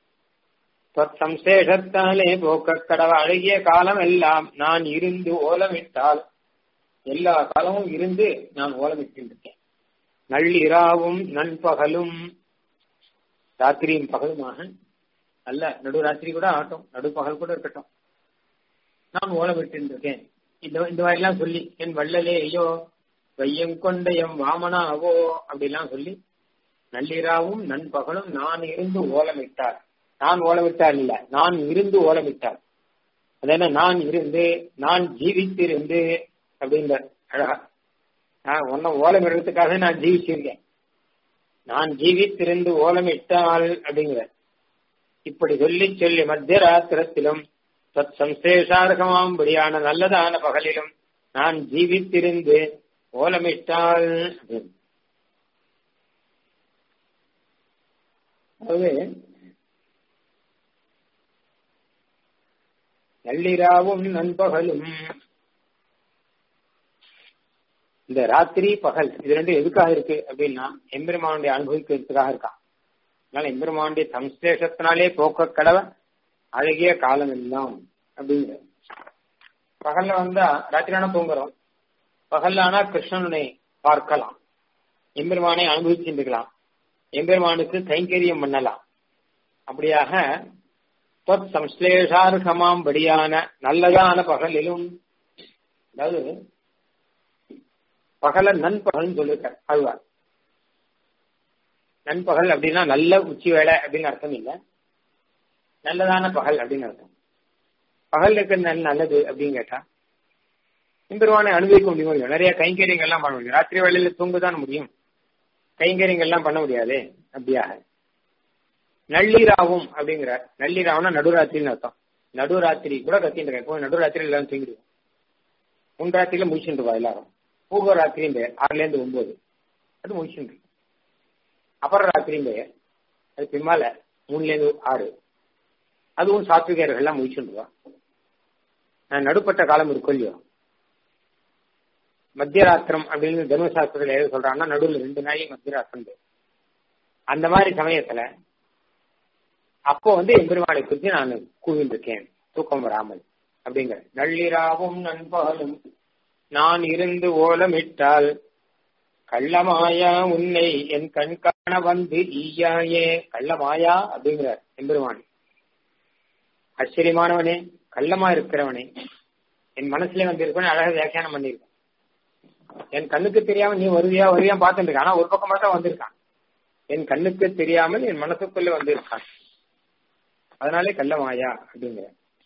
சம்சேஷத்தாலே போக்க கடவ அழகிய காலம் எல்லாம் நான் இருந்து ஓலமிட்டால் எல்லா காலமும் இருந்து நான் ஓலமிட்டிருக்கேன் நள்ளிராவும் நண்பகலும் ராத்திரியும் பகலுமாக அல்ல நடுராத்திரி கூட ஆகட்டும் நடுப்பகல் கூட இருக்கட்டும் நான் ஓலமிட்டிருக்கேன் இந்த இந்த மாதிரிலாம் சொல்லி என் வள்ளலே ஐயோ வையம் கொண்ட எம் வாமனாவோ அப்படிலாம் சொல்லி நள்ளிராவும் நண்பகலும் நான் இருந்து ஓலமிட்டார் நான் ஓலமிட்டார் இல்ல நான் இருந்து ஓலமிட்டார் அதான நான் இருந்து நான் ஜீவித்திருந்து அப்படின்ற அழகா நான் ஒன்னும் ஓலமிடுறதுக்காக நான் ஜீவிச்சிருக்கேன் நான் ஜீவித்திருந்து ஓலமிட்டால் அப்படிங்கிற இப்படி சொல்லி சொல்லி மத்திய ராத்திரத்திலும் தத் சம்சேஷார்கமாம்படியான நல்லதான பகலிலும் நான் ஜீவித்திருந்து ஓலமிட்டால் அதாவது நள்ளிராவும் நண்பகலும் இந்த ராத்திரி பகல் இது ரெண்டும் எதுக்காக இருக்கு அப்படின்னா எம்பெருமானுடைய அனுபவிக்கிறதுக்காக இருக்கான் அதனால எம்பெருமானுடைய சம்ஸ்லேஷத்தினாலே போக்க கடவ அழகிய காலம் எல்லாம் அப்படிங்கிற பகல்ல வந்தா ராத்திரியான தூங்குறோம் பகல்ல ஆனா கிருஷ்ணனை பார்க்கலாம் எம்பெருமானை அனுபவிச்சுருக்கலாம் எம்பெருமானுக்கு கைங்கரியம் பண்ணலாம் அப்படியாக தொத் சம்ஸ்லேஷார்கமாம்படியான நல்லதான பகலிலும் அதாவது பகல நண்பகல்னு சொல்லிருக்கார் ஆழ்வார் நண்பகல் அப்படின்னா நல்ல உச்சி வேலை அப்படின்னு அர்த்தம் இல்லை நல்லதான பகல் அப்படின்னு அர்த்தம் பகல் இருக்கிறது நல்லது அப்படின்னு கேட்டா எம்பெருமானை அனுபவிக்க முடியும் நிறைய கைங்கரியங்கள்லாம் பண்ண முடியும் ராத்திரி வேலையில தூங்குதான் முடியும் கைங்கரியங்கள்லாம் பண்ண முடியாது அப்படியாக நள்ளிராவும் அப்படிங்கிறார் நள்ளிராவுனா நடுராத்திரின்னு அர்த்தம் நடுராத்திரி கூட கத்தின்னு இருக்கேன் நடுராத்திரி எல்லாரும் தூங்கிடுவோம் முன்ராத்திரியில முடிச்சுட்டு இருக்கோம் எல்லாரும் பூர்வ ராத்திரியும் பெயர் ஆறுல இருந்து ஒன்பது அது முடிச்சுட்டு அப்புற ராத்திரியும் பெயர் அது பின்னால மூணுல இருந்து ஆறு அதுவும் சாத்விகர்கள் எல்லாம் முடிச்சுட்டு நடுப்பட்ட காலம் இருக்கும் இல்லையோ மத்தியராத்திரம் அப்படின்னு தர்மசாஸ்திரத்தில் எது சொல்றாங்கன்னா நடுவில் ரெண்டு நாளைக்கு மத்தியராத்திரம் அந்த மாதிரி சமயத்துல அப்போ வந்து எம்பெருமானை குறித்து நான் கூவிந்திருக்கேன் தூக்கம் வராமல் அப்படிங்கிற நள்ளிராவும் நண்பகலும் நான் இருந்து ஓலமிட்டால் கள்ளமாயா உன்னை என் கண் காண வந்து ஈயாயே கள்ளமாயா அப்படிங்கிறார் எம்பெருமான் ஆச்சரியமானவனே கள்ளமா இருக்கிறவனே என் மனசுல வந்து இருக்கவனே அழகாக வியாக்கியானம் பண்ணியிருக்கான் என் கண்ணுக்கு தெரியாம நீ வருவியா வருவியா பார்த்துட்டு இருக்க ஆனா ஒரு பக்கம் மட்டும் வந்திருக்கான் என் கண்ணுக்கு தெரியாமல் என் மனசுக்குள்ள வந்திருக்கான் அதனாலே கள்ளமாயா அப்படிங்கிற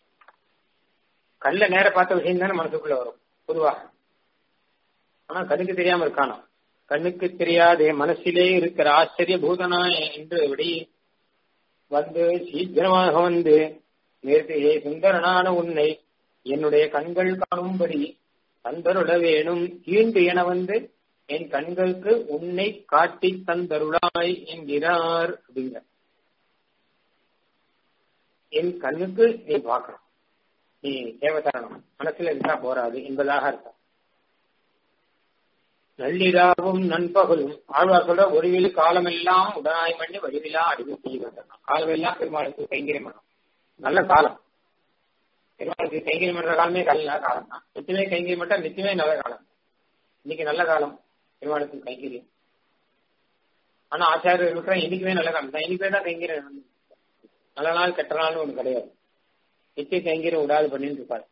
கல்ல நேர பார்த்த விஷயம் தானே மனசுக்குள்ள வரும் பொதுவாக ஆனா கண்ணுக்கு தெரியாம இருக்கானோ கண்ணுக்கு தெரியாதே மனசிலே இருக்கிற ஆச்சரிய பூதனா என்று விடி வந்து சீக்கிரமாக வந்து நேர்த்தியே சுந்தரனான உன்னை என்னுடைய கண்கள் காணும்படி தந்தருள வேணும் ஈண்டு என வந்து என் கண்களுக்கு உன்னை காட்டி தந்தருளாய் என்கிறார் அப்படிங்கிற என் கண்ணுக்கு நீ பார்க்கணும் நீ தேவை தரணும் மனசுல இருந்தா போராது என்பதாக அர்த்தம் நள்ளிராவும் நண்பகலும் ஆழ்வார் சொல்ற ஒருவில் காலமெல்லாம் உடனாய் பண்ணி வடிவிலா அறிவு செய்கின்றன காலமெல்லாம் பெருமாளுக்கு கைங்கரியம் பண்ணும் நல்ல காலம் பெருமாளுக்கு கைங்கரியம் பண்ற காலமே நல்ல காலம் தான் நித்தியமே கைங்கரியம் பண்ணா நித்தியமே நல்ல காலம் இன்னைக்கு நல்ல காலம் பெருமாளுக்கு கைங்கரியம் ஆனா ஆச்சாரியர் இருக்கிற இன்னைக்குமே நல்ல காலம் தான் இன்னைக்குமே தான் கைங்கரியம் நல்ல நாள் கெட்ட நாள்னு ஒண்ணு கிடையாது நித்திய கைங்கரியம் விடாது பண்ணிட்டு இருப்பாரு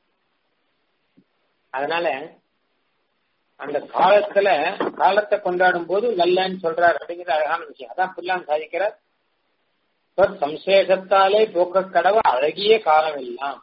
அதனால அந்த காலத்துல காலத்தை கொண்டாடும் போது நல்லன்னு சொல்றார் அப்படிங்கிற அழகான விஷயம் அதான் புல்லான் சாதிக்கிறார் சம்சேஷத்தாலே போக்க கடவு அழகிய காலம் எல்லாம்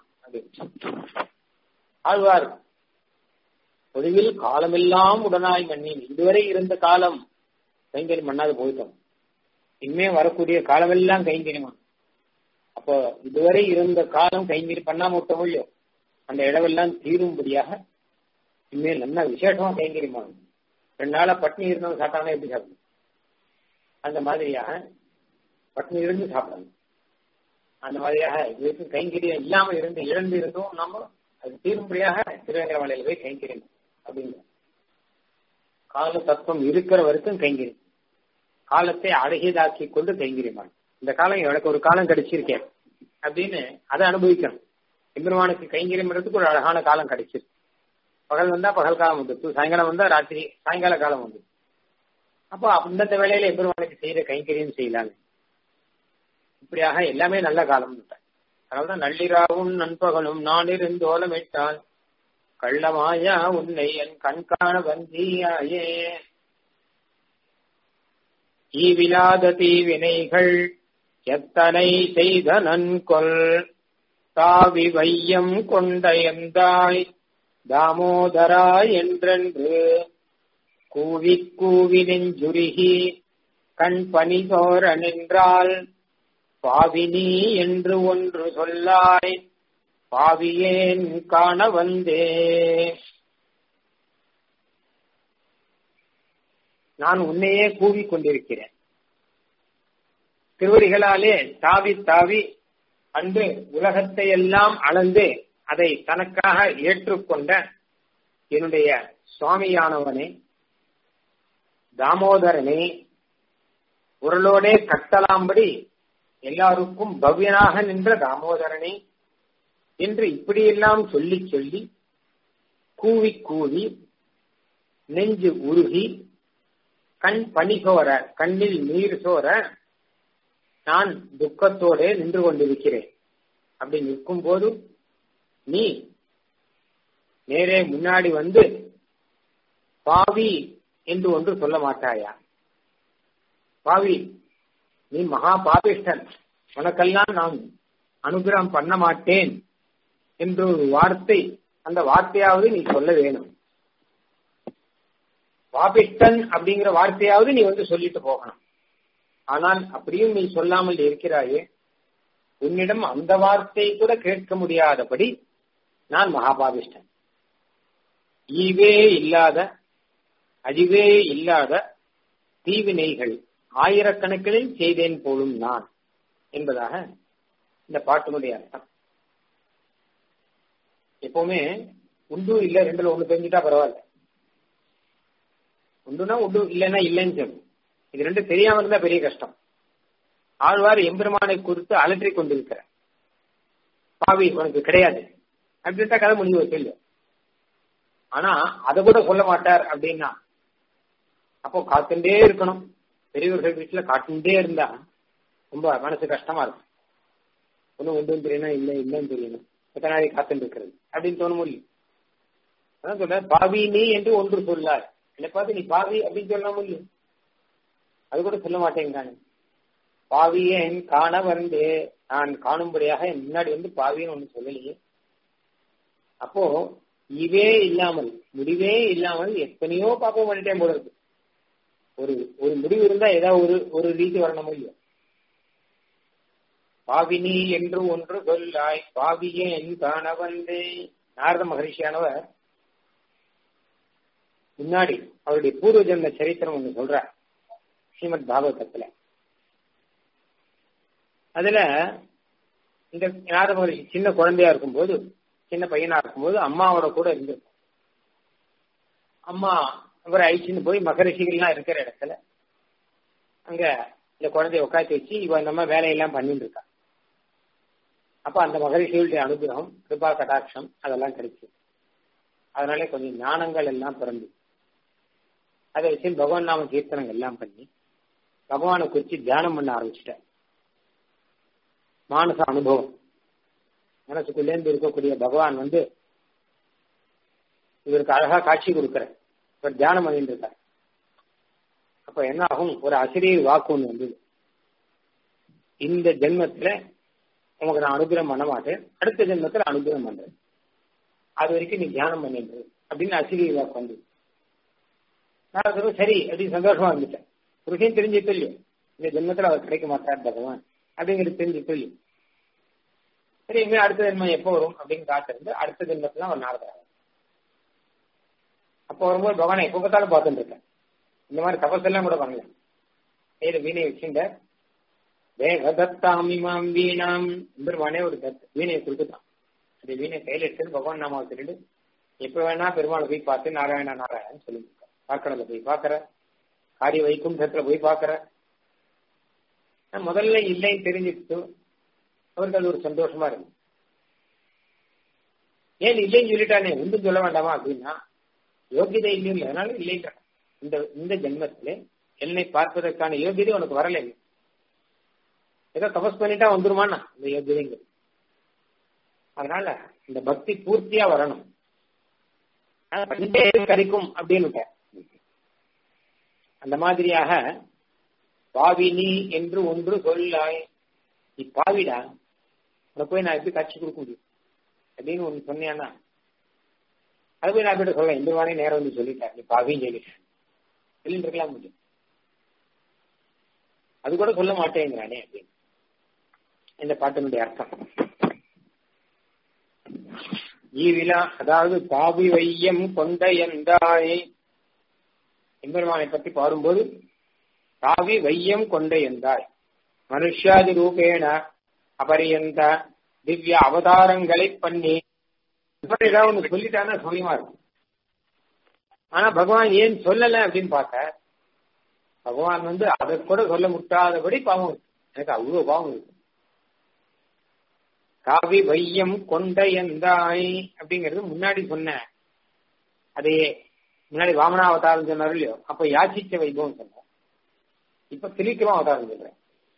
ஆழ்வார் பொதுவில் காலமெல்லாம் உடனாய் மண்ணின் இதுவரை இருந்த காலம் கைங்கறி மண்ணாது போயிட்டோம் இனிமே வரக்கூடிய காலமெல்லாம் கைங்கரியம் அப்போ இதுவரை இருந்த காலம் கைங்கறி பண்ணாம விட்டோம் இல்லையோ அந்த இடமெல்லாம் தீரும்படியாக இனிமேல் நல்லா விசேஷமா கைங்கரியமாகும் ரெண்டு நாளா பட்னி இருந்தவங்க சாப்பிட்டாங்கன்னா எப்படி சாப்பிடணும் அந்த மாதிரியாக பட்னி இருந்து சாப்பிடணும் அந்த மாதிரியாக இதுவரைக்கும் கைங்கரியம் இல்லாம இருந்து இழந்து இருந்தும் நாம அது தீரும்படியாக திருவேங்கர மலையில போய் கைங்கரியம் அப்படிங்க கால தத்துவம் இருக்கிற வரைக்கும் கைங்கரியம் காலத்தை அழகியதாக்கி கொண்டு கைங்கரியமாகும் இந்த காலம் எனக்கு ஒரு காலம் கிடைச்சிருக்கேன் அப்படின்னு அதை அனுபவிக்கணும் எம்பெருமானுக்கு கைங்கரியம் பண்றதுக்கு ஒரு அழகான காலம் கிடைச்சிருக்கு பகல் வந்தா பகல் காலம் வந்துட்டு சாயங்காலம் வந்தா ராத்திரி சாயங்கால காலம் வந்து அப்போ அந்தந்த வேலையில எம்பெருமானுக்கு செய்யற கைங்கரியம் செய்யலாங்க இப்படியாக எல்லாமே நல்ல காலம் அதனாலதான் நள்ளிராவும் நண்பகலும் நான் இருந்து ஓலமிட்டால் கள்ளமாயா உன்னை என் கண்காண வந்தியாயே ஈவிலாத தீவினைகள் எத்தனை செய்த நன்கொல் தாவி வையம் கொண்ட எந்தாய் தாமோதரா என்றென்று கூவி கூவி நெஞ்சுருகி கண் பனி சோர நின்றால் பாவினி என்று ஒன்று சொல்லாய் பாவியேன் காண வந்தே நான் உன்னையே கூவிக் கொண்டிருக்கிறேன் திருவடிகளாலே தாவி தாவி அன்று உலகத்தை எல்லாம் அளந்து அதை தனக்காக ஏற்றுக்கொண்ட என்னுடைய சுவாமியானவனே தாமோதரனே உரலோடே கட்டலாம்படி எல்லாருக்கும் பவ்யனாக நின்ற தாமோதரனே என்று இப்படியெல்லாம் சொல்லி சொல்லி கூவி கூவி நெஞ்சு உருகி கண் பனி சோர கண்ணில் நீர் சோர நான் துக்கத்தோட நின்று கொண்டிருக்கிறேன் அப்படி நிற்கும் போது நீ நேரே முன்னாடி வந்து பாவி என்று ஒன்று சொல்ல மாட்டாயா பாவி நீ மகா பாபிஷ்டன் உனக்கெல்லாம் நான் அனுகிரகம் பண்ண மாட்டேன் என்று ஒரு வார்த்தை அந்த வார்த்தையாவது நீ சொல்ல வேணும் பாபிஷ்டன் அப்படிங்கிற வார்த்தையாவது நீ வந்து சொல்லிட்டு போகணும் ஆனால் அப்படியும் நீ சொல்லாமல் இருக்கிறாயே உன்னிடம் அந்த வார்த்தை கூட கேட்க முடியாதபடி நான் மகாபாபிஷ்டன் ஈவே இல்லாத அழிவே இல்லாத தீவினைகள் ஆயிரக்கணக்கில் செய்தேன் போலும் நான் என்பதாக இந்த பாட்டினுடைய அர்த்தம் எப்பவுமே உண்டு இல்ல ரெண்டுல ஒண்ணு தெரிஞ்சுட்டா பரவாயில்ல உண்டுனா உண்டு இல்லைன்னா இல்லைன்னு சொல்லணும் இது ரெண்டு தெரியாம இருந்தா பெரிய கஷ்டம் ஆழ்வார் எம்பெருமானை குறித்து அலற்றிக் கொண்டிருக்கிற பாவி உனக்கு கிடையாது அப்படின்ட்டா கதை முடிஞ்சு வச்சு இல்ல ஆனா அதை கூட சொல்ல மாட்டார் அப்படின்னா அப்போ காத்துட்டே இருக்கணும் பெரியவர்கள் வீட்டுல காட்டுட்டே இருந்தா ரொம்ப மனசு கஷ்டமா இருக்கும் ஒன்னும் ஒன்றும் தெரியணும் இல்லை இல்லைன்னு தெரியணும் எத்தனை நாளைக்கு காத்துட்டு இருக்கிறது அப்படின்னு தோண முடியும் அதான் சொல்ற பாவி நீ என்று ஒன்று சொல்லார் என்னை பார்த்து நீ பாவி அப்படின்னு சொல்ல முடியும் அது கூட சொல்ல மாட்டேங்கிறாங்க பாவியே என் காண வந்து நான் காணும்படியாக என் முன்னாடி வந்து பாவின்னு ஒண்ணு சொல்லலையே அப்போ இதே இல்லாமல் முடிவே இல்லாமல் எத்தனையோ பாப்பம் பண்ணிட்டேன் போல இருக்கு ஒரு ஒரு முடிவு இருந்தா ஏதாவது ஒரு ஒரு ரீதி வரணும் முடியும் பாவினி என்று ஒன்று சொல்லாய் பாவியேன் காண வந்தே நாரத மகரிஷியானவர் முன்னாடி அவருடைய பூர்வ ஜென்ம சரித்திரம் ஒண்ணு சொல்றார் ஸ்ரீமத் பாகவதத்துல அதுல இந்த நாரத மகரிஷி சின்ன குழந்தையா இருக்கும்போது சின்ன பையனா இருக்கும்போது அம்மாவோட கூட இருந்திருக்கும் அம்மா அப்புறம் அழிச்சுன்னு போய் மகரிஷிகள்லாம் இருக்கிற இடத்துல அங்க இந்த குழந்தைய உட்காந்து வச்சு இவ இந்த மாதிரி வேலையெல்லாம் பண்ணிட்டு இருக்கா அப்ப அந்த மகரிஷிகளுடைய அனுகிரகம் கிருபா கடாட்சம் அதெல்லாம் கிடைச்சு அதனால கொஞ்சம் ஞானங்கள் எல்லாம் பிறந்து அதை வச்சு பகவான் நாம கீர்த்தனங்கள் எல்லாம் பண்ணி பகவானை குறிச்சு தியானம் பண்ண ஆரம்பிச்சிட்டேன் மானச அனுபவம் மனசுக்குள்ளேருந்து இருக்கக்கூடிய பகவான் வந்து இவருக்கு அழகா காட்சி கொடுக்கிற இவர் தியானம் பண்ணிட்டு இருக்கார் அப்ப என்ன ஆகும் ஒரு அசிரியர் வாக்கு ஒண்ணு வந்தது இந்த ஜென்மத்துல உனக்கு நான் அனுகிரகம் பண்ண மாட்டேன் அடுத்த ஜென்மத்துல அனுகிரகம் பண்றேன் அது வரைக்கும் நீ தியானம் பண்ணிட்டு அப்படின்னு அசிரியர் வாக்கு வந்தது நான் சொல்லுவேன் சரி அப்படின்னு சந்தோஷமா இருந்துட்டேன் ஒரு விஷயம் தெரிஞ்சு தெரியும் இந்த ஜென்மத்துல அவர் கிடைக்க மாட்டார் பகவான் அப்படிங்கிறது தெரிஞ்சு தெரியும் சரி இனிமே அடுத்த ஜென்மம் எப்போ வரும் அப்படின்னு காத்திருந்து அடுத்த ஜென்மத்துல அவர் நாரதராக அப்போ வரும்போது பகவானை எப்போ பார்த்தாலும் பார்த்துட்டு இருக்கேன் இந்த மாதிரி தபசெல்லாம் கூட பண்ணல கையில வீணை வச்சுட்ட வேகதத்தாமிமாம் வீணாம் பெருமானே ஒரு தத் வீணையை கொடுத்துட்டான் அந்த வீணை கையில எடுத்து பகவான் நாமாவை சொல்லிட்டு எப்ப வேணா பெருமாளை போய் பார்த்து நாராயணா நாராயணன் சொல்லிட்டு பார்க்கறத போய் பார்க்கற காரிய வைகுண்டத்துல போய் பார்க்கற முதல்ல இல்லைன்னு தெரிஞ்சுட்டு அவருக்கு அது ஒரு சந்தோஷமா இருக்கு ஏன் இல்லைன்னு சொல்லிட்டானே ஒன்றும் சொல்ல வேண்டாமா அப்படின்னா யோகியதை இல்லைன்னு அதனால இல்லைன்ற இந்த இந்த ஜென்மத்திலே என்னை பார்ப்பதற்கான யோகியதை உனக்கு வரல ஏதோ தபஸ் பண்ணிட்டா வந்துருமானா இந்த யோகியதைங்கிறது அதனால இந்த பக்தி பூர்த்தியா வரணும் கிடைக்கும் அப்படின்னு அந்த மாதிரியாக பாவினி என்று ஒன்று சொல்லாய் நீ பாவிடா உனக்கு போய் நான் எப்படி காட்சி கொடுக்க முடியும் அப்படின்னு ஒன்று சொன்னியானா அது போய் நான் கிட்ட சொல்ல இந்த மாதிரி நேரம் வந்து சொல்லிட்டேன் நீ பாவின்னு சொல்லிட்டேன் சொல்லிட்டு இருக்கலாம் முடியும் அது கூட சொல்ல மாட்டேங்கிறானே அப்படின்னு இந்த பாட்டினுடைய அர்த்தம் ஈவிலா அதாவது பாவி வையம் கொண்ட எந்தாய் எம்பெருமானை பற்றி பாரும்போது தாவி வையம் கொண்ட எந்தாய் மனுஷாதி ரூபேண அபரியந்த திவ்ய அவதாரங்களை பண்ணி ஏதாவது ஒண்ணு சொல்லிட்டானா சௌரியமா இருக்கும் ஆனா பகவான் ஏன் சொல்லல அப்படின்னு பார்த்த பகவான் வந்து அதை கூட சொல்ல முட்டாதபடி பாவம் இருக்கு எனக்கு அவ்வளவு பாவம் இருக்கு காவி வையம் கொண்ட எந்தாய் அப்படிங்கிறது முன்னாடி சொன்ன அதையே முன்னாடி வாமனா அவதாரம் சொன்னார் இல்லையோ அப்ப யாச்சிச்ச வைபவம் சொன்னார் இப்ப திரிக்கிரம அவதாரம் சொல்றேன்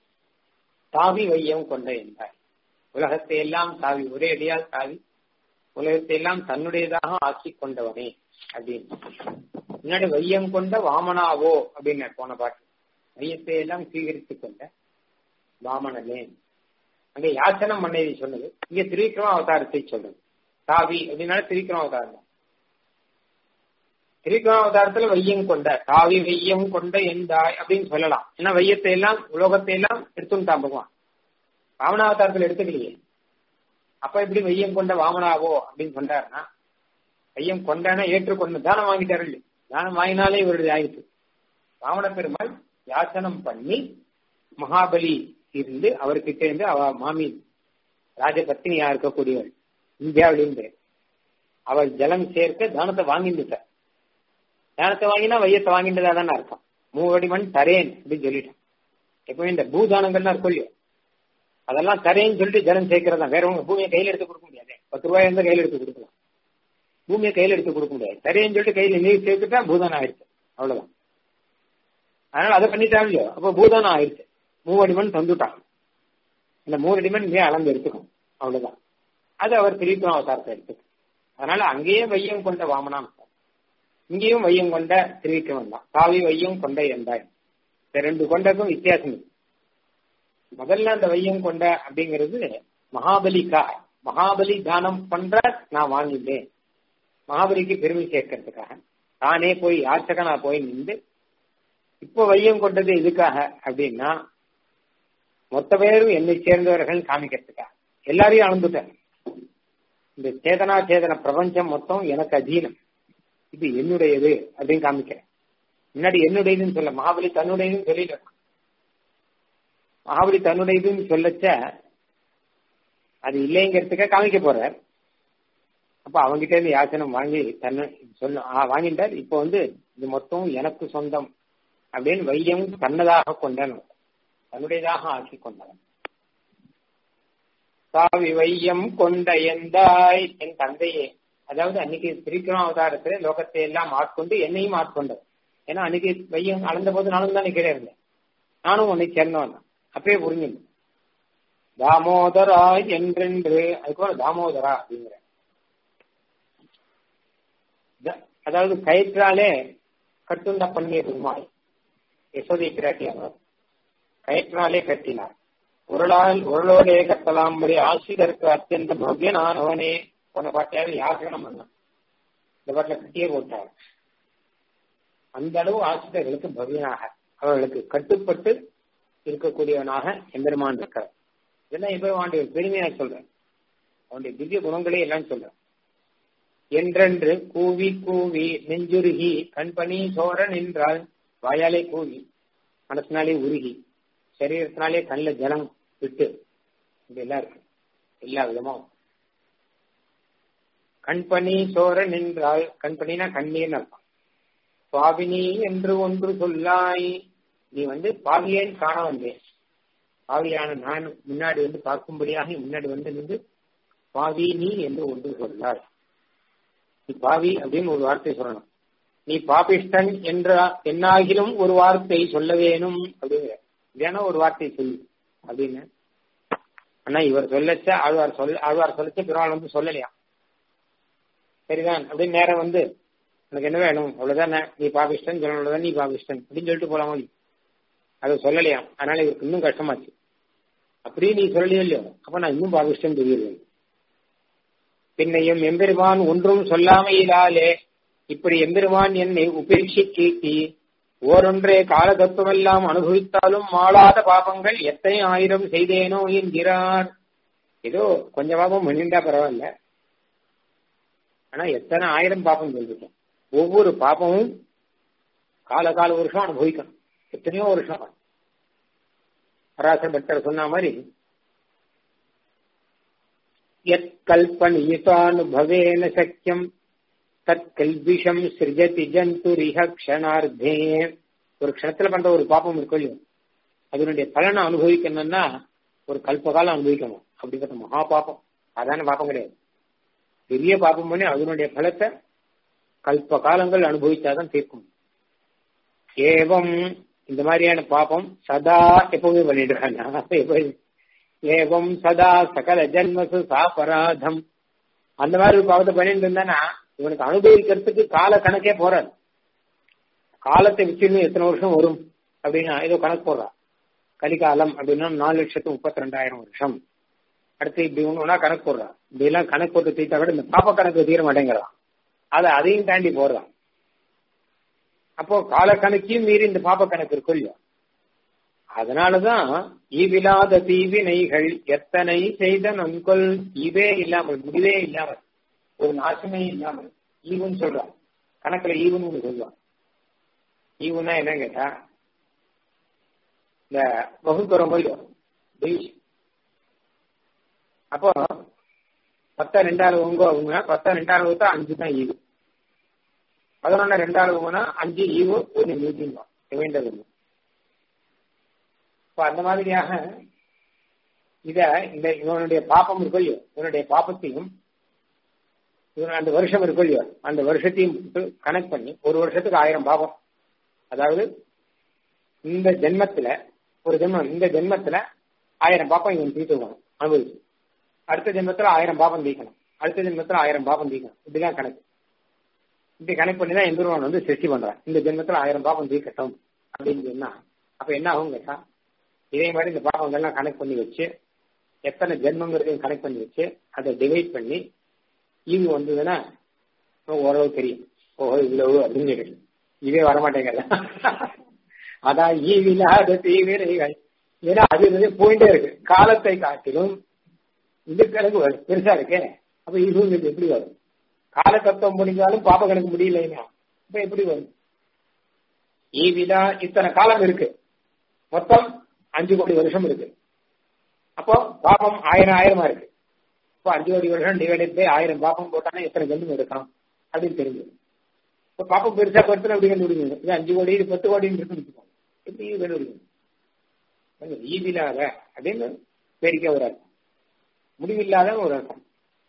தாவி வையம் கொண்ட எந்தாய் உலகத்தை எல்லாம் தாவி ஒரே அடியால் தாவி உலகத்தை எல்லாம் தன்னுடையதாக ஆக்கி கொண்டவனே அப்படின்னு முன்னாடி வையம் கொண்ட வாமனாவோ அப்படின்னு போன பாட்டு வையத்தை எல்லாம் சீகரித்துக் கொண்ட வாமனனே அங்க யாச்சனம் பண்ணதை சொன்னது இங்க திரிவிக்ரம அவதாரத்தை சொல்றது தாவி அப்படின்னால திரிவிக்ரம அவதாரம் தான் திரிவிக்ரம அவதாரத்துல வையம் கொண்ட தாவி வையம் கொண்ட எந்தாய் அப்படின்னு சொல்லலாம் ஏன்னா வையத்தை எல்லாம் உலோகத்தை எல்லாம் எடுத்துட்டான் பகவான் வாமனாவதாரத்துல எடுத்துக்கலையே அப்ப எப்படி வையம் கொண்ட வாமனாவோ அப்படின்னு சொன்னாருன்னா வையம் கொண்டானா ஏற்றுக்கொண்டு தானம் வாங்கிட்டாரு இல்லையா தானம் வாங்கினாலே இவருடைய ஆயிடுச்சு வாமன பெருமாள் யாசனம் பண்ணி மகாபலி இருந்து அவர்கிட்ட இருந்து அவ மாமி ராஜபத்தினியா இருக்கக்கூடியவள் இந்தியாவிலிருந்து அவள் ஜலம் சேர்க்க தானத்தை வாங்கிட்டுட்டார் தானத்தை வாங்கினா வையத்தை வாங்கிட்டதா தானே அர்த்தம் மூவடி மண் தரேன் அப்படின்னு சொல்லிட்டான் எப்பவுமே இந்த பூதானங்கள்லாம் இருக்கும் இல்லையோ அதெல்லாம் தரேன்னு சொல்லிட்டு ஜலம் சேர்க்கிறதா வேற உங்க பூமியை கையில எடுத்து கொடுக்க முடியாது பத்து ரூபாய் இருந்தா கையில எடுத்து கொடுக்கலாம் பூமியை கையில எடுத்து கொடுக்க முடியாது தரேன்னு சொல்லிட்டு கையில நீர் சேர்த்துட்டா பூதானம் ஆயிடுச்சு அவ்வளவுதான் அதனால அதை பண்ணிட்டாங்க இல்லையோ அப்ப பூதானம் ஆயிடுச்சு மூவடி மண் தந்துட்டான் இந்த மூணு மண் இங்கே அளந்து எடுத்துக்கும் அவ்வளவுதான் அது அவர் திரிக்கும் அவதாரத்தை எடுத்துக்கும் அதனால அங்கேயே வையம் கொண்ட வாமனாம் இங்கேயும் வையம் கொண்ட திரிவிக்கவன் தான் காவி வையம் கொண்ட எந்தாய் இந்த ரெண்டு கொண்டக்கும் வித்தியாசம் இருக்கு முதல்ல அந்த வையம் கொண்ட அப்படிங்கிறது மகாபலிக்கா மகாபலி தானம் பண்ற நான் வாங்கிட்டேன் மகாபலிக்கு பெருமை சேர்க்கறதுக்காக தானே போய் யாச்சகனா போய் நின்று இப்போ வையம் கொண்டது எதுக்காக அப்படின்னா மொத்த பேரும் என்னை சேர்ந்தவர்கள் காமிக்கிறதுக்காக எல்லாரையும் அளந்துட்டேன் இந்த சேதனா சேதன பிரபஞ்சம் மொத்தம் எனக்கு அதீனம் இது என்னுடையது அப்படின்னு காமிக்கிறேன் முன்னாடி என்னுடையதுன்னு சொல்ல மகாபலி தன்னுடையதுன்னு சொல்லிட்டு மகாபலி தன்னுடையதுன்னு சொல்லச்ச அது இல்லைங்கிறதுக்காக காமிக்க போறார் அப்ப அவங்கிட்ட இருந்து யாசனம் வாங்கி தன்னை சொல்ல வாங்கிட்டார் இப்போ வந்து இது மொத்தம் எனக்கு சொந்தம் அப்படின்னு வையம் தன்னதாக கொண்டன் தன்னுடையதாக ஆக்கி கொண்டவன் சாவி வையம் கொண்ட எந்தாய் என் தந்தையே அதாவது அன்னைக்கு திரிக்கிரம் அவதாரத்துல லோகத்தை எல்லாம் ஆட்கொண்டு என்னையும் ஆட்கொண்டது ஏன்னா அன்னைக்கு வையம் அளந்த போது நானும் தான் கீழே இருந்தேன் நானும் உன்னை சேர்ந்தவன் அப்பயே புரிஞ்சுங்க தாமோதரா என்றென்று அதுக்கு தாமோதரா அப்படிங்கிற அதாவது கயிற்றாலே கட்டுண்ட பண்ணிய பெருமாள் யசோதை பிராட்டியார் கயிற்றாலே கட்டினார் உருளால் உருளோடே கட்டலாம்படி ஆசிரியருக்கு அத்தியந்த பவ்யனானவனே போன பாட்டையாவது யாசனம் பண்ணான் இந்த பாட்டில கட்டியே போட்டார் அந்த அளவு ஆசிரியர்களுக்கு பவ்யனாக அவர்களுக்கு கட்டுப்பட்டு இருக்கக்கூடியவனாக எம்பெருமான் இருக்கிறார் இதெல்லாம் எம்பெருமானுடைய பெருமையா சொல்றேன் அவனுடைய திவ்ய குணங்களே எல்லாம் சொல்றேன் என்றென்று கூவி கூவி நெஞ்சுருகி கண்பனி சோர நின்றால் வாயாலே கூவி மனசினாலே உருகி சரீரத்தினாலே கண்ணில் ஜலம் விட்டு இதெல்லாம் இருக்கு எல்லா விதமும் கண்பனி சோர நின்றால் கண்பனினா கண்ணீர்னு அர்த்தம் பாவினி என்று ஒன்று சொல்லாய் நீ வந்து பாவியேன்னு காண வந்தேன் பாவியான நான் முன்னாடி வந்து பார்க்கும்படியாக முன்னாடி வந்து நின்று பாவி நீ என்று ஒன்று சொல்லாய் நீ பாவி அப்படின்னு ஒரு வார்த்தை சொல்லணும் நீ பாபிஷ்டன் என்ற என்னாகிலும் ஒரு வார்த்தை சொல்ல வேணும் அப்படிங்கிற வேணா ஒரு வார்த்தை சொல்லு அப்படின்னு ஆனா இவர் சொல்லச்ச ஆழ்வார் சொல்ல ஆழ்வார் சொல்லச்ச பிறவாள் வந்து சொல்லலையா சரிதான் அப்படின்னு நேரம் வந்து எனக்கு என்ன வேணும் அவ்வளவுதானே நீ பாபிஷ்டன் சொல்லணுதான் நீ பாபிஷ்டன் அப்படின்னு சொல்லிட்டு போலாமா நீ அதை சொல்லலையா அதனால இவருக்கு இன்னும் கஷ்டமாச்சு அப்படியே நீ சொல்லலையோ இல்லையோ அப்ப நான் இன்னும் பாபிஷ்டன் தெரியுது பின்னையும் எம்பெருமான் ஒன்றும் சொல்லாமையிலாலே இப்படி எம்பெருமான் என்னை உபேட்சி கீட்டி ஓரொன்றே கால தத்துவமெல்லாம் அனுபவித்தாலும் மாளாத பாபங்கள் எத்தனை ஆயிரம் செய்தேனோ என்கிறார் ஏதோ கொஞ்ச பாபம் பண்ணிண்டா பரவாயில்ல ஆனா எத்தனை ஆயிரம் பாபம் சொல்லிருக்கேன் ஒவ்வொரு பாபமும் கால கால வருஷம் அனுபவிக்கணும் எத்தனையோ வருஷம் பராசர் பட்டர் சொன்ன மாதிரி यत्कल्पनीयतानुभवेन शक्यम् தற்கல்விஷம் சிருஜதி ஜந்துரிஹ க்ஷணார்த்தே ஒரு க்ஷணத்துல பண்ற ஒரு பாப்பம் இருக்கும் இல்லையோ அதனுடைய பலனை அனுபவிக்கணும்னா ஒரு கல்பகாலம் அனுபவிக்கணும் அப்படிப்பட்ட மகா பாப்பம் அதான பாப்பம் கிடையாது பெரிய பாப்பம் பண்ணி அதனுடைய பலத்தை கல்ப காலங்கள் அனுபவிச்சாதான் தீர்க்கும் ஏவம் இந்த மாதிரியான பாப்பம் சதா எப்பவுமே பண்ணிடுறாங்க ஏவம் சதா சகல ஜன்மசு சாபராதம் அந்த மாதிரி ஒரு பாவத்தை பண்ணிட்டு இருந்தானா இவனுக்கு அனுபவிக்கிறதுக்கு கால கணக்கே போறாது காலத்தை வச்சுன்னு எத்தனை வருஷம் வரும் அப்படின்னா ஏதோ கணக்கு போடுறான் கலிகாலம் அப்படின்னா நாலு லட்சத்து முப்பத்தி ரெண்டாயிரம் வருஷம் அடுத்து இப்படி ஒண்ணுனா கணக்கு போடுறான் இப்படி எல்லாம் கணக்கு போட்டு தீட்டா கூட இந்த பாப்ப கணக்கு தீர மாட்டேங்கிறான் அதை அதையும் தாண்டி போடுறான் அப்போ கால கணக்கையும் மீறி இந்த பாப்ப கணக்கு இருக்கும் இல்லையா அதனாலதான் ஈவிலாத தீவினைகள் எத்தனை செய்த நன்கொள் ஈவே இல்லாமல் முடிவே இல்லாமல் ஒரு நாசமே இல்லாமல் ஈவுன்னு சொல்றான் கணக்குல ஈவுன்னு ஒண்ணு சொல்லுவான் ஈவுன்னா என்ன கேட்டா இந்த வகுப்புறம் போயிடும் அப்போ பத்த ரெண்டாவது உங்க அவங்க பத்த ரெண்டாவது வகுத்தா அஞ்சு தான் ஈவு பதினொன்னு ரெண்டாவது உங்கன்னா அஞ்சு ஈவு ஒன்னு மீட்டிங் வேண்டது ஒண்ணு இப்ப அந்த மாதிரியாக இத இந்த இவனுடைய பாப்பம் இருக்கோ இல்லையோ இவனுடைய பாப்பத்தையும் இவன் அந்த வருஷம் இருக்கோ இல்லையோ அந்த வருஷத்தையும் கனெக்ட் பண்ணி ஒரு வருஷத்துக்கு ஆயிரம் பாபம் அதாவது இந்த ஜென்மத்துல ஒரு ஜென்மம் இந்த ஜென்மத்துல ஆயிரம் பாப்பம் இவன் தீர்த்துக்கணும் அனுபவிச்சு அடுத்த ஜென்மத்துல ஆயிரம் பாப்பம் தீக்கணும் அடுத்த ஜென்மத்துல ஆயிரம் பாப்பம் தீக்கணும் இப்படிதான் கணக்கு இப்படி கணக்கு பண்ணி தான் எம்பெருமான் வந்து சிருஷ்டி பண்றான் இந்த ஜென்மத்துல ஆயிரம் பாப்பம் தீக்கட்டும் அப்படின்னு சொன்னா அப்ப என்ன ஆகும் கேட்டா இதே மாதிரி இந்த பாவங்கள்லாம் கனெக்ட் பண்ணி வச்சு எத்தனை ஜென்மங்கிறதையும் கனெக்ட் பண்ணி வச்சு அதை டிவைட் பண்ணி ஈவு வந்ததுன்னா ஓரளவு தெரியும் ஓஹோ இவ்வளவு அப்படின்னு சொல்லி இதே வரமாட்டேங்கல அதான் ஈவில்லாத தீவிரைகள் ஏன்னா அது வந்து போயிட்டே இருக்கு காலத்தை காட்டிலும் இது கணக்கு பெருசா இருக்கே அப்ப இது எப்படி வரும் கால தத்துவம் முடிஞ்சாலும் பாப்ப கணக்கு முடியலைன்னா அப்ப எப்படி வரும் ஈவிலா இத்தனை காலம் இருக்கு மொத்தம் அஞ்சு கோடி வருஷம் இருக்கு அப்போ பாபம் ஆயிரம் ஆயிரமா இருக்கு இப்போ அஞ்சு கோடி வருஷம் டிவைடட் பை ஆயிரம் பாபம் போட்டானே எத்தனை ஜென்மம் எடுக்கலாம் அப்படின்னு தெரிஞ்சது இப்ப பாப்பா பெருசா படுத்துன அப்படி கண்டுபிடிக்கணும் இது அஞ்சு கோடி இது பத்து கோடின்னு இருக்குன்னு வச்சுக்கோங்க எப்படி கண்டுபிடிக்கணும் ஈவிலாத அப்படின்னு வேடிக்கை ஒரு அர்த்தம் முடிவில்லாத ஒரு அர்த்தம்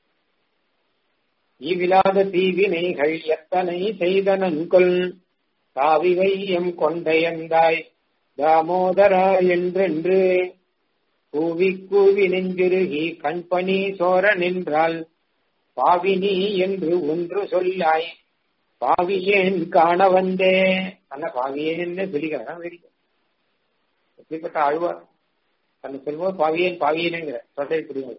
ஈவிலாத தீவினைகள் எத்தனை செய்தனன்கொள் தாவிவை எம் கொண்டையந்தாய் தாமோதரா என்றென்று கூவி கூவி நெஞ்சுருகி கண்பணி சோர நின்றால் பாவினி என்று ஒன்று சொல்லாய் பாவியேன் காண வந்தே அந்த பாவியேன்னு பிடிக்கிறதா வெடிக்க எப்படிப்பட்ட ஆழ்வார் தன்னை சொல்வோம் பாவியேன் பாவியேனுங்கிற சொல்லை புரியுங்க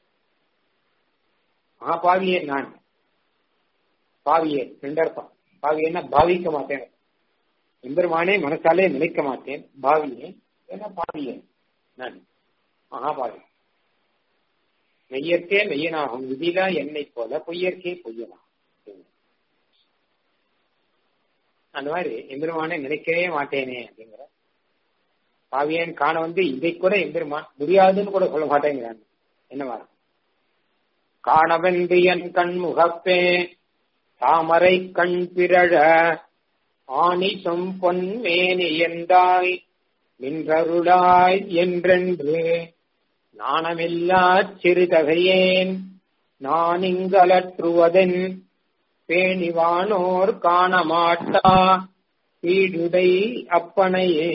ஆ பாவியேன் நான் பாவியேன் ரெண்டர்த்தம் பாவியேன்னா பாவிக்க மாட்டேன் எம்பெருமானே மனசாலே நினைக்க மாட்டேன் பாவியேன் ஏன்னா பாவியேன் நான் மகாபாவி மெய்யற்கே மெய்யனாகும் விதிலா என்னை போல பொய்யற்கே பொய்யனாகும் அந்த மாதிரி எம்பெருமானே நினைக்கவே மாட்டேனே அப்படிங்கிற பாவியன் காண வந்து இதை கூட எம்பெருமான் முடியாதுன்னு கூட சொல்ல மாட்டேங்கிறாங்க என்னவா காணவென்று என் கண் முகப்பே தாமரை கண் பிறழ ஆணிசம் பொன்மேனி எந்தாய் நின்றருளாய் என்றென்று நாணமில்லா சிறுதகையேன் நான் இங்கலற்றுவதென் பேணிவானோர் காண மாட்டா வீடுடை அப்பனையே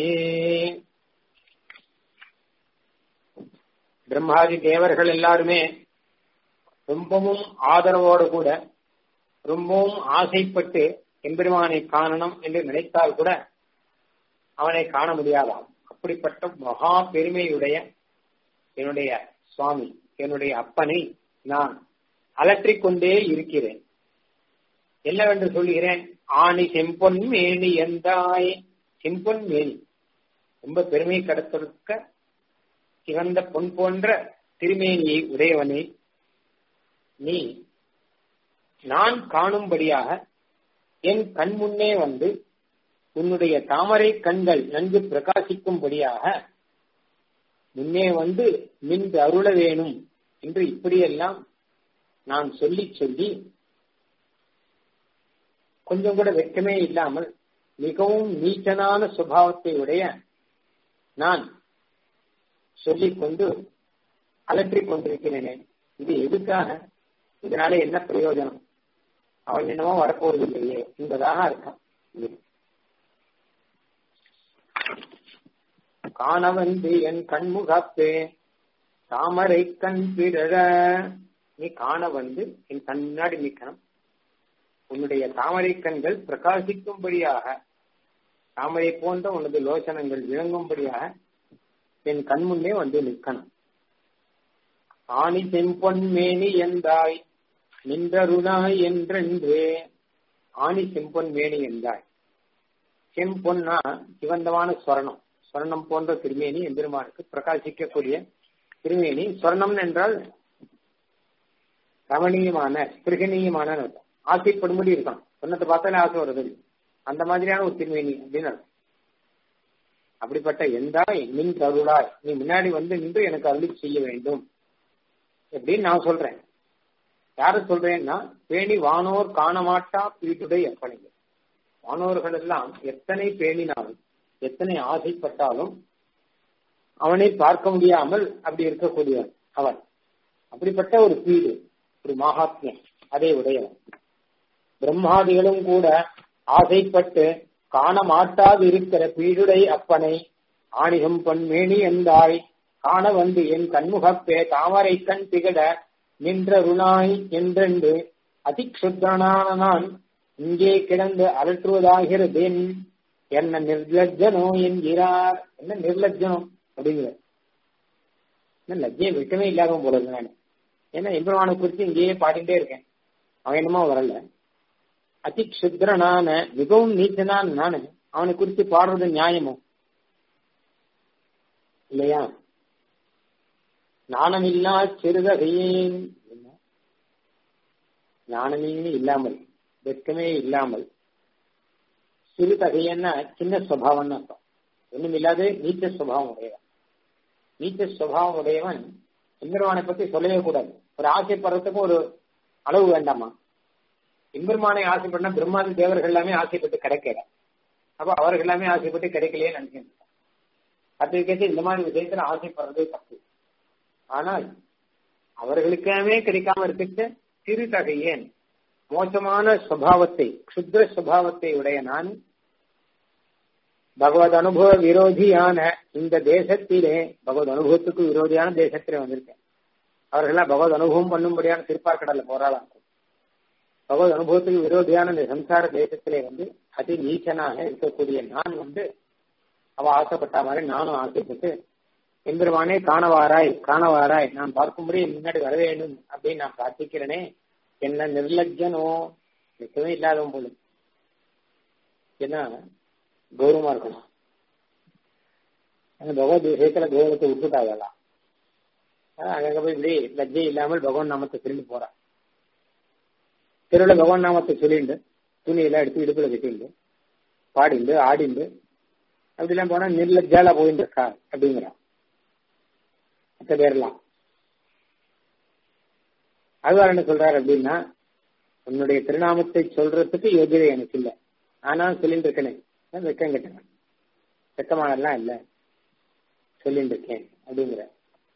பிரம்மாதி தேவர்கள் எல்லாருமே ரொம்பவும் ஆதரவோடு கூட ரொம்பவும் ஆசைப்பட்டு எம்பெருமானை காணணும் என்று நினைத்தால் கூட அவனை காண முடியாதாம் அப்படிப்பட்ட மகா பெருமையுடைய என்னுடைய சுவாமி என்னுடைய அப்பனை நான் அலற்றிக் கொண்டே இருக்கிறேன் என்னவென்று சொல்கிறேன் ஆணி செம்பொன் மேனி எந்தாய் செம்பொன் மேனி ரொம்ப பெருமை கடத்திருக்க சிவந்த பொன் போன்ற திருமேனியை உடையவனே நீ நான் காணும்படியாக என் கண் முன்னே வந்து உன்னுடைய தாமரை கண்கள் நன்கு பிரகாசிக்கும்படியாக முன்னே வந்து நின்று அருள வேணும் என்று இப்படியெல்லாம் நான் சொல்லி சொல்லி கொஞ்சம் கூட வெட்கமே இல்லாமல் மிகவும் நீச்சனான சுபாவத்தை உடைய நான் சொல்லிக் கொண்டு அலற்றிக் கொண்டிருக்கிறேனே இது எதுக்காக இதனால என்ன பிரயோஜனம் அவன் என்னமோ வரப்போவதில்லையே என்பதாக அர்த்தம் காண வந்து என் கண்முகப்பே தாமரை கண் பிறழ நீ காண வந்து என் கண் முன்னாடி நிற்கணும் உன்னுடைய தாமரை கண்கள் பிரகாசிக்கும்படியாக தாமரை போன்ற உனது லோசனங்கள் விளங்கும்படியாக என் கண் முன்னே வந்து நிற்கணும் ஆணி செம்பொன் மேனி எந்தாய் நின்றருளாய் என்றென்று ஆணி செம்பொன் மேனி என்றாய் செம்பொன்னா சிவந்தமான ஸ்வரணம் ஸ்வர்ணம் போன்ற திருமேனி எம்பெருமானுக்கு பிரகாசிக்கக்கூடிய திருமேனி ஸ்வர்ணம் என்றால் ரமணீயமான ஸ்பிருகணீயமான அர்த்தம் ஆசைப்படும்படி இருக்கணும் சொன்னத்தை பார்த்தாலே ஆசை வருது அந்த மாதிரியான ஒரு திருமேனி அப்படின்னு அர்த்தம் அப்படிப்பட்ட எந்தாய் நின் தருளாய் நீ முன்னாடி வந்து நின்று எனக்கு அருளி செய்ய வேண்டும் எப்படின்னு நான் சொல்றேன் யாரு சொல்றேன்னா பேணி வானோர் காணமாட்டா பீட்டுடை எப்பனைங்க வானோர்கள் எல்லாம் எத்தனை பேணினாலும் எத்தனை ஆசைப்பட்டாலும் அவனை பார்க்க முடியாமல் அப்படி இருக்கக்கூடியவன் அவன் அப்படிப்பட்ட ஒரு பீடு ஒரு மகாத்மியம் அதை உடையவன் பிரம்மாதிகளும் கூட ஆசைப்பட்டு காண மாட்டாது இருக்கிற பீடுடை அப்பனை ஆணிகம் பொன்மேனி என்றாய் காண வந்து என் கண்முகப்பே தாமரை கண் திகழ நின்ற ருணாய் என்றென்று அதிக்ஷுத்ரனான நான் இங்கே கிடந்து அலற்றுவதாகிறதேன் என்ன நிர்லஜனோ என்கிறார் என்ன நிர்லஜனோ அப்படிங்கிற என்ன லஜ்ஜையை விட்டமே இல்லாத போல இருக்கு நான் ஏன்னா எம்பெருமானை குறித்து இங்கேயே பாடிட்டே இருக்கேன் அவன் என்னமோ வரல அதி சுத்திரனான மிகவும் நீச்சனான நானு அவனை குறித்து பாடுறது நியாயமோ இல்லையா ஞானமில்லா சிறுதகையேன் ஞானமே இல்லாமல் வெட்கமே இல்லாமல் சிறுதகையன்னா சின்ன சுவாவம்னு அர்த்தம் ஒண்ணும் இல்லாத நீச்ச சுவாவம் உடையவன் நீச்ச சுவாவம் உடையவன் எம்பெருமானை பத்தி சொல்லவே கூடாது ஒரு ஆசைப்படுறதுக்கு ஒரு அளவு வேண்டாமா எம்பெருமானை ஆசைப்பட்டா பிரம்மாதி தேவர்கள் எல்லாமே ஆசைப்பட்டு கிடைக்கல அப்ப அவர்கள் எல்லாமே ஆசைப்பட்டு கிடைக்கலையே நினைக்கிறேன் அதுக்கேற்ற இந்த மாதிரி விஷயத்துல ஆசைப்படுறதே தப்பு ஆனால் அவர்களுக்காமே கிடைக்காம இருக்கிற சிறு தகையேன் மோசமான சுவாவத்தை க்ஷுத்ர சுவாவத்தை உடைய நான் பகவத் அனுபவ விரோதியான இந்த தேசத்திலே பகவத் அனுபவத்துக்கு விரோதியான தேசத்திலே வந்திருக்கேன் அவர்கள்லாம் பகவத் அனுபவம் பண்ணும்படியான திருப்பார்கடல்ல போராடலாம் பகவத் அனுபவத்துக்கு விரோதியான இந்த சம்சார தேசத்திலே வந்து அதி நீச்சனாக இருக்கக்கூடிய நான் வந்து அவ ஆசைப்பட்ட மாதிரி நானும் ஆசைப்பட்டு எம்பெருமானே காணவாராய் காணவாராய் நான் பார்க்கும்படி முன்னாடி வர வேண்டும் அப்படின்னு நான் பிரார்த்திக்கிறேனே என்ன நிர்லஜனோ நிச்சயமே இல்லாதவன் போல ஏன்னா கௌரவமா இருக்கணும் அந்த பகவத் விஷயத்துல கௌரவத்தை விட்டுட்டாங்கலாம் அங்க போய் இப்படி லஜ்ஜை இல்லாமல் பகவான் நாமத்தை திரும்பி போறான் தெருவில் பகவான் நாமத்தை சொல்லிண்டு துணியெல்லாம் எடுத்து இடுப்புல கட்டிண்டு பாடிண்டு ஆடிண்டு அப்படிலாம் போனா நிர்லஜாலா போயிட்டு இருக்கா அப்படிங்கிறான் மற்ற பேர்லாம் அதுவார் என்ன சொல்றாரு அப்படின்னா உன்னுடைய திருநாமத்தை சொல்றதுக்கு யோகியதை எனக்கு இல்லை ஆனா சொல்லிட்டு இருக்கேனே வெக்கம் கட்டுங்க வெக்கமானலாம் இல்லை சொல்லிட்டு இருக்கேன் அப்படிங்கிற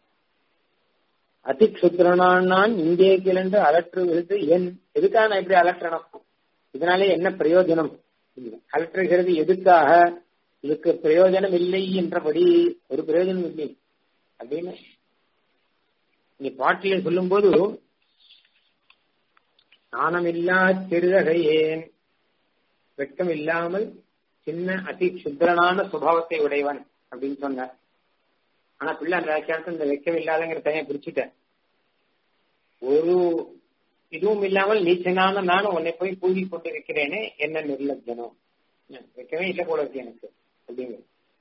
அதி சுத்திரனான் நான் இங்கே கிளண்டு அலற்று விழுந்து என் எதுக்காக நான் இப்படி அலற்றணும் இதனாலே என்ன பிரயோஜனம் அலற்றுகிறது எதுக்காக இதுக்கு பிரயோஜனம் இல்லை என்றபடி ஒரு பிரயோஜனம் இல்லை அப்படின்னு நீ பாட்டில சொல்லும் போது நாணமில்லா சிறுதகையேன் வெட்கம் இல்லாமல் சின்ன அதி சுத்திரனான சுபாவத்தை உடையவன் அப்படின்னு சொன்னார் ஆனா பிள்ளை அந்த வியாக்கியானத்தை இந்த வெக்கம் இல்லாதங்கிற தனியா பிரிச்சுட்டேன் ஒரு இதுவும் இல்லாமல் நீச்சனான நானும் உன்னை போய் பூஜி கொண்டு இருக்கிறேனே என்ன நிர்லஜனம் வெக்கமே இல்லை போல இருக்கு எனக்கு அப்படிங்கிற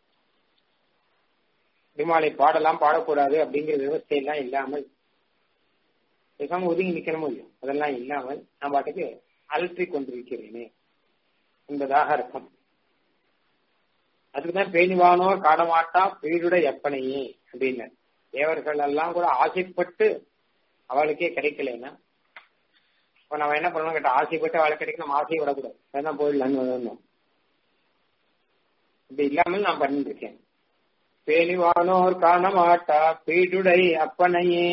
விமாலை பாடலாம் பாடக்கூடாது அப்படிங்கிற விவசாயம் இல்லாமல் பேசாம ஒதுங்கி நிக்கணுமோ இல்லையோ அதெல்லாம் இல்லாமல் நான் பாட்டுக்கு அலற்றி கொண்டிருக்கிறேனே என்பதாக அர்த்தம் அதுக்குதான் பேணிவானோ காடமாட்டா பீடுட எப்பனையே அப்படின்னு தேவர்கள் எல்லாம் கூட ஆசைப்பட்டு அவளுக்கே கிடைக்கலன்னா இப்ப நம்ம என்ன பண்ணணும் கேட்டா ஆசைப்பட்டு அவளை கிடைக்க நம்ம ஆசையை விடக்கூடாது அதான் போயிடலான்னு வரணும் இப்படி இல்லாமல் நான் பண்ணிட்டு இருக்கேன் பேணிவானோர் காணமாட்டா பீடுடை அப்பனையே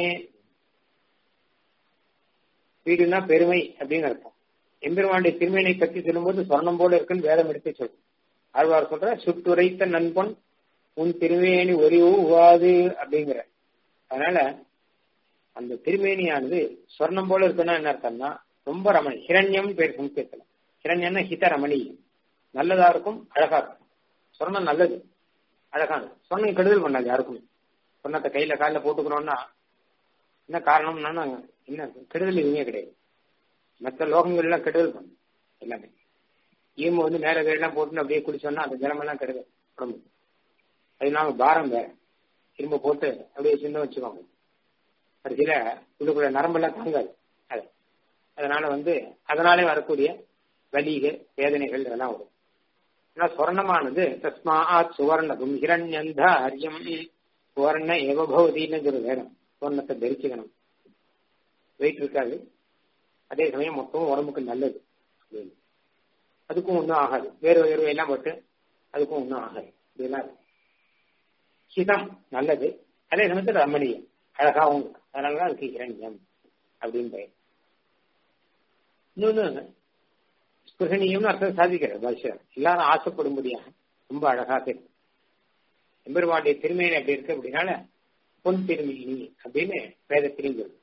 பீடுனா பெருமை அப்படின்னு அர்த்தம் எம்பெருமானுடைய திருமையினை பற்றி சொல்லும்போது சொர்ணம் போல இருக்குன்னு வேதம் எடுத்து சொல்லும் ஆழ்வார் சொல்ற சுட்டுரைத்த நண்பன் உன் திருமேனி ஒரிவாது அப்படிங்கிற அதனால அந்த திருமேனியானது சொர்ணம் போல இருக்குன்னா என்ன அர்த்தம்னா ரொம்ப ரமணி ஹிரண்யம் பேர் சம்ஸ்கிருத்துல ஹிரண்யம்னா ஹித ரமணியம் நல்லதா இருக்கும் அழகா இருக்கும் சொர்ணம் நல்லது அழகானது சொர்ணம் கெடுதல் பண்ணாது யாருக்கும் சொன்னத்தை கையில காலில் போட்டுக்கிறோம்னா என்ன காரணம்னா என்ன கெடுதல் எதுவுமே கிடையாது மற்ற லோகங்கள்லாம் கெடுதல் பண்ணும் எல்லாமே ஈம வந்து மேல வேலாம் போட்டு அப்படியே குடிச்சோம்னா அந்த ஜலமெல்லாம் கெடுதல் உடம்பு அது இல்லாம பாரம் வேற திரும்ப போட்டு அப்படியே சின்ன வச்சுக்கோங்க கடைசியில உள்ளுக்குள்ள நரம்பெல்லாம் தாங்காது அது அதனால வந்து அதனாலே வரக்கூடிய வலிக வேதனைகள் இதெல்லாம் வரும் ஆனா சொர்ணமானது தஸ்மாத் சுவர்ணகும் ஹிரண்யந்த ஹரியம் சுவர்ண ஏவபவதின்னு ஒரு வேதம் சுவர்ணத்தை தரிச்சுக்கணும் வெயிட் இருக்காது அதே சமயம் மொத்தமும் உடம்புக்கு நல்லது அதுக்கும் ஒன்றும் ஆகாது வேறு வேறு எல்லாம் போட்டு அதுக்கும் ஒன்றும் ஆகாது இதெல்லாம் ஹிதம் நல்லது அதே சமயத்தில் ரமணியம் அழகாகவும் இருக்கு அதனாலதான் அதுக்கு இரண்யம் அப்படின்னு பெயர் இன்னொன்னு ஸ்பிருகணியம்னு அர்த்தம் சாதிக்கிறார் பாஷ்யம் எல்லாரும் ஆசைப்படும்படியாக ரொம்ப அழகாக இருக்கு எம்பெருமானுடைய திருமையில அப்படி இருக்கு அப்படின்னால பொன் திருமணி அப்படின்னு வேதத்திலையும் சொல்லு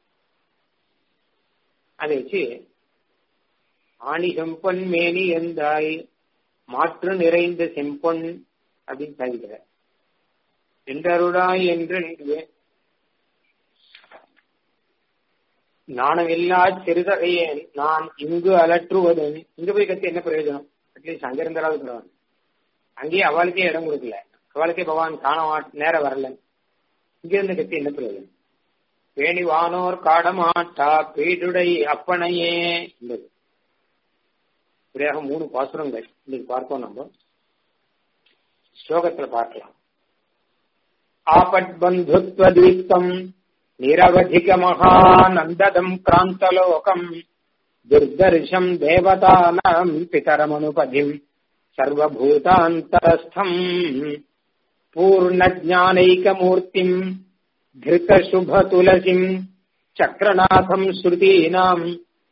அதை வச்சு ஆணி செம்பொன் மேனி எந்தாய் மாற்று நிறைந்த செம்பொன் அப்படின்னு சாதிக்கிறார் என்றருடாய் என்று நாணமில்லா சிறுதகையே நான் இங்கு அலற்றுவது இங்க போய் கத்து என்ன பிரயோஜனம் அட்லீஸ்ட் அங்க இருந்தாலும் பரவாயில்ல அங்கேயே அவளுக்கே இடம் கொடுக்கல அவளுக்கே பகவான் காண நேரம் வரல இங்க இருந்து கத்தி என்ன பிரயோஜனம் வேணி வானோர் காடமாட்டா பீடுடை அப்பனையே என்பது இப்படியாக மூணு பாசுரங்கள் இன்னைக்கு பார்ப்போம் நம்ம ஸ்லோகத்துல பார்க்கலாம் ஆபட் பந்துத்வ தீப்தம் நிரவதிக மகாநந்ததம் கிராந்தலோகம் துர்தர்ஷம் தேவதானாம் பிதரமனுபதிம் சர்வபூதாந்தரஸ்தம் பூர்ணஜானைகமூர்த்திம் धृतशुभतुलसीम् चक्रनाथम् श्रुतीनाम्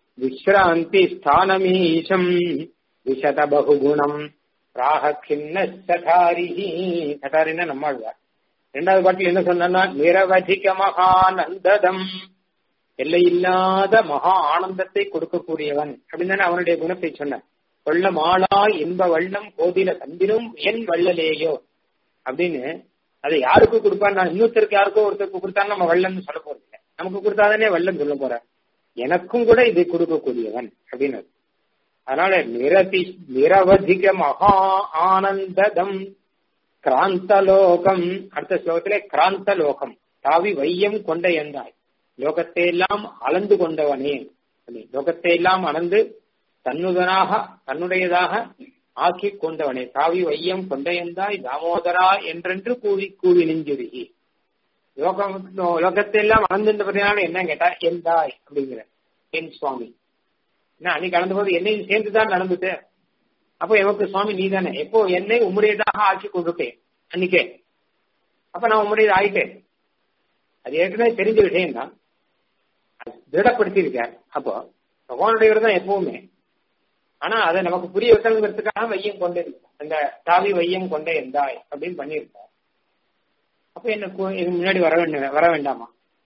विश्रान्तिस्थानमीशम् विशत बहुகுணம் ராக கிண்ண சகாரிஹி சகாரின்னா நம்மாழ்வார் ரெண்டாவது பாட்டில் என்ன சொன்னா நிரவதிக மகானந்ததம் எல்லையில்லாத மகா ஆனந்தத்தை கொடுக்கக்கூடியவன் அப்படின்னு தானே அவனுடைய குணத்தை சொன்ன கொள்ள மாளா இன்ப வள்ளம் கோதில தந்திரும் என் வள்ளலேயோ அப்படின்னு அதை யாருக்கு கொடுப்பான் நான் இன்னொருத்தருக்கு யாருக்கோ ஒருத்தருக்கு கொடுத்தான்னு நம்ம வள்ளன்னு சொல்ல போறது இல்லை நமக்கு கொடுத்தாதானே வள்ளம் சொல்ல போற எனக்கும் கூட இதை கொடுக்கக்கூடியவன் அப்படின்னு அதனால நிரதி நிரவதிக மகா ஆனந்ததம் கிராந்தலோகம் அடுத்த ஸ்லோகத்திலே கிராந்தலோகம் தாவி வையம் கொண்ட எந்தாய் லோகத்தை எல்லாம் அளந்து கொண்டவனே லோகத்தை எல்லாம் அளந்து தன்னுதனாக தன்னுடையதாக ஆக்கி கொண்டவனே தாவி வையம் கொண்டையந்தாய் தாமோதரா என்றென்று கூவி கூவி நெஞ்சுருகி லோகம் லோகத்தை எல்லாம் அளந்துன்றபடினால என்ன கேட்டா எந்தாய் அப்படிங்கிற என் சுவாமி என்ன அன்னைக்கு கலந்த போது என்னையும் சேர்ந்துதான் நடந்துட்டு அப்போ எமக்கு சுவாமி நீ தானே எப்போ என்னை உம்முடையதாக ஆக்கி கொண்டிருக்கேன் அன்னைக்கே அப்ப நான் உம்முடையது ஆயிட்டேன் அது ஏற்கனவே தெரிஞ்ச விஷயம் தான் திருடப்படுத்தியிருக்கார் அப்போ பகவானுடையவர் தான் எப்பவுமே ஆனா அதை நமக்கு புரிய வைக்கணுங்கிறதுக்காக வையம் கொண்டே அந்த தாவி வையம் கொண்டே இருந்தாய் அப்படின்னு பண்ணியிருக்கார் அப்ப என்ன இது முன்னாடி வர வேண்டாம் வர வேண்டாமா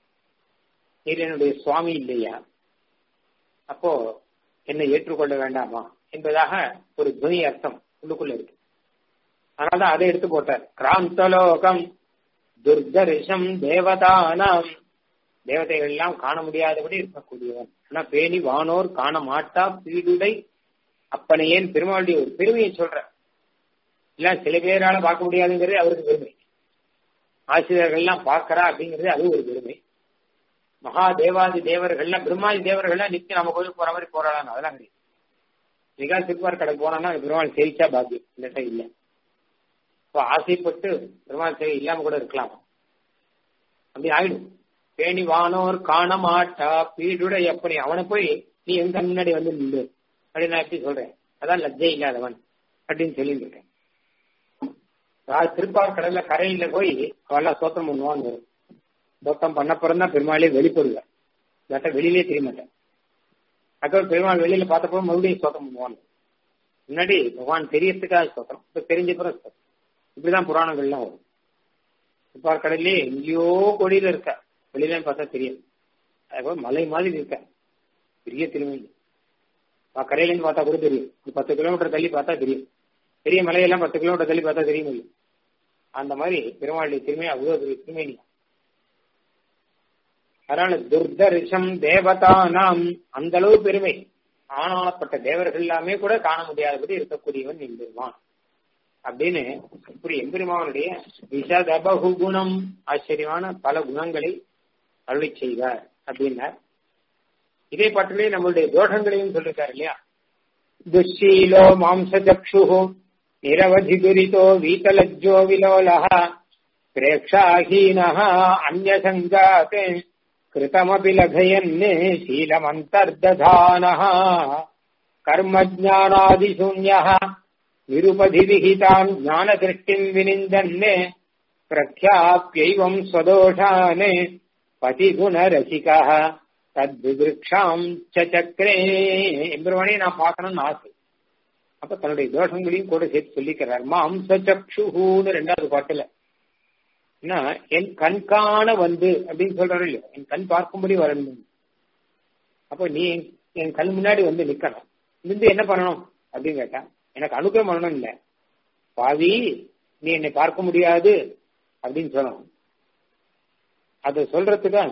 நீர் என்னுடைய சுவாமி இல்லையா அப்போ என்னை ஏற்றுக்கொள்ள வேண்டாமா என்பதாக ஒரு துணி அர்த்தம் உள்ளுக்குள்ள இருக்கு அதனாலதான் அதை எடுத்து போட்டார் கிராந்தலோகம் துர்தரிசம் தேவதானாம் தேவதைகள் எல்லாம் காண முடியாதபடி இருக்கக்கூடியவன் ஆனா பேணி வானோர் காண மாட்டா பீடுடை அப்பனை ஏன் பெருமாளுடைய ஒரு பெருமையை சொல்ற இல்ல சில பேரால பார்க்க முடியாதுங்கிறது அவருக்கு பெருமை ஆசிரியர்கள் எல்லாம் பார்க்கறா அப்படிங்கிறது அது ஒரு பெருமை மகா தேவாதி தேவர்கள்லாம் பிரம்மாதி தேவர்கள்லாம் நித்தியம் நம்ம கோயில் போற மாதிரி போறாளான்னு அதெல்லாம் கிடையாது மிகா திருப்பார் கடை போனான்னா பெருமாள் சேவிச்சா பாக்கியம் இல்லட்டா இல்ல இப்போ ஆசைப்பட்டு பெருமாள் சேவை இல்லாம கூட இருக்கலாம் அப்படி ஆயிடும் பேணி வானோர் காண மாட்டா பீடுட எப்படி அவனை போய் நீ எங்க முன்னாடி வந்து நின்று அப்படின்னு நான் எப்படி சொல்றேன் அதான் லஜ்ஜை இல்லாதவன் அப்படின்னு சொல்லிட்டு இருக்கேன் திருப்பார் கடல்ல கரையில போய் அவெல்லாம் சோத்திரம் பண்ணுவான்னு சோத்தம் பண்ண தான் பெருமாளே வெளிப்படுவேன் இல்லாட்டா வெளியிலே தெரிய மாட்டேன் அதுக்கப்புறம் பெருமாள் வெளியில பார்த்தப்போ மறுபடியும் சோத்தம் பண்ணுவான் முன்னாடி பகவான் தெரியறதுக்காக சோத்திரம் இப்ப தெரிஞ்சப்புறம் சோத்திரம் இப்படிதான் புராணங்கள்லாம் வரும் திருப்பார் கடல்லே எங்கேயோ கொடியில இருக்க வெளியில பார்த்தா தெரியும் அதுக்கப்புறம் மலை மாதிரி இருக்க பெரிய திருமணி கரையிலேருந்து பார்த்தா கூட தெரியும் ஒரு பத்து கிலோமீட்டர் தள்ளி பார்த்தா தெரியும் பெரிய மலையெல்லாம் பத்து கிலோமீட்டர் தள்ளி பார்த்தா தெரியும் இல்லை அந்த மாதிரி பெருமாளுடைய திருமை அவ்வளவு பெரிய திருமேனி அதனால துர்தரிசம் தேவதானாம் அந்த அளவு பெருமை ஆனாப்பட்ட தேவர்கள் எல்லாமே கூட காண முடியாதபடி இருக்கக்கூடியவன் எம்பெருமான் அப்படின்னு இப்படி எம்பெருமானுடைய விஷதபகு குணம் ஆச்சரியமான பல குணங்களை அருளை செய்வார் அப்படின்னார் இதே பாட்டிலே நம்மளுடைய தோஷங்களையும் சொல்லிருக்காரு இல்லையா துஷீலோ மாம்சச்சு நிரவதி துரிதோ வீதலஜ்ஜோ விலோலஹ பிரேக்ஷாஹீனः அந்யசங்காத் கிருதமபி லகயன்னே சீலமந்தர்ததானः கர்மஜானாதிசூன்யः நிருபதிவிகிதாம் ஞானதிருஷ்டிம் வினிந்தன்னே பிரக்யாப்யைவம் ஸ்வதோஷான் பதிகுணரசிகः தத்விருக்ஷாம் சக்கரே எம்பெருமானே நான் பார்க்கணும்னு ஆசை அப்ப தன்னுடைய தோஷங்களையும் கூட சேர்த்து சொல்லிக்கிறார் மாம்ச சக்ஷுன்னு ரெண்டாவது பாட்டுல என்ன என் கண் காண வந்து அப்படின்னு சொல்றாரு இல்லையா என் கண் பார்க்கும்படி வரணும் அப்போ நீ என் கண் முன்னாடி வந்து நிக்கணும் இருந்து என்ன பண்ணணும் அப்படின்னு கேட்டா எனக்கு அனுகிரம் பண்ணணும் இல்ல பாவி நீ என்னை பார்க்க முடியாது அப்படின்னு சொல்லணும் அதை சொல்றதுக்கு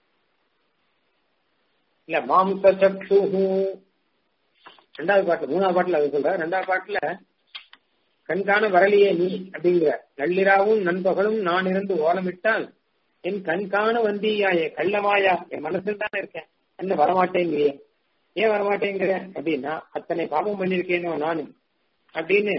இல்ல மாம்ச சக்ஷு ரெண்டாவது பாட்டு மூணாவது பாட்டுல அது சொல்ற ரெண்டாவது பாட்டுல கண்காண வரலையே நீ அப்படிங்கிற நள்ளிராவும் நண்பகலும் நான் இருந்து ஓலமிட்டால் என் கண்காண வந்தியாயே கள்ளமாயா என் மனசுல தானே இருக்கேன் என்ன வரமாட்டேங்கிறிய ஏன் வரமாட்டேங்கிற அப்படின்னா அத்தனை பாவம் பண்ணிருக்கேனோ நானும் அப்படின்னு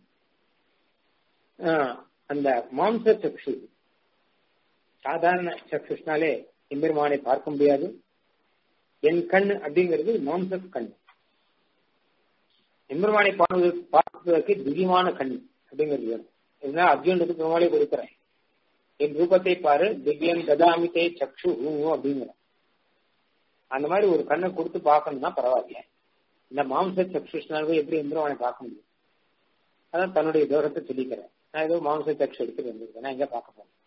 அந்த மாம்ச சக்ஷு சாதாரண சக்ஷுஷ்னாலே எம்பெருமானை பார்க்க முடியாது என் கண் அப்படிங்கிறது மாம்ச கண் எம்பெருமானை பார்ப்பது பார்ப்பதற்கு திவ்யமான கண் அப்படிங்கிறது வேணும் இதனால அர்ஜுனுக்கு பெருமாளே கொடுக்குறேன் என் ரூபத்தை பாரு திவ்யம் கதாமிதே சக்ஷு அப்படிங்கிற அந்த மாதிரி ஒரு கண்ணை கொடுத்து பார்க்கணும்னா பரவாயில்ல இந்த மாம்ச சக்ஷுஷ்னாலும் எப்படி எம்பெருமானை பார்க்க முடியும் அதான் தன்னுடைய தோஷத்தை சொல்லிக்கிறேன் நான் ஏதோ மாம்ச சக்ஷு எடுத்துட்டு வந்திருக்கேன் நான் எங்க பார்க்க போறேன்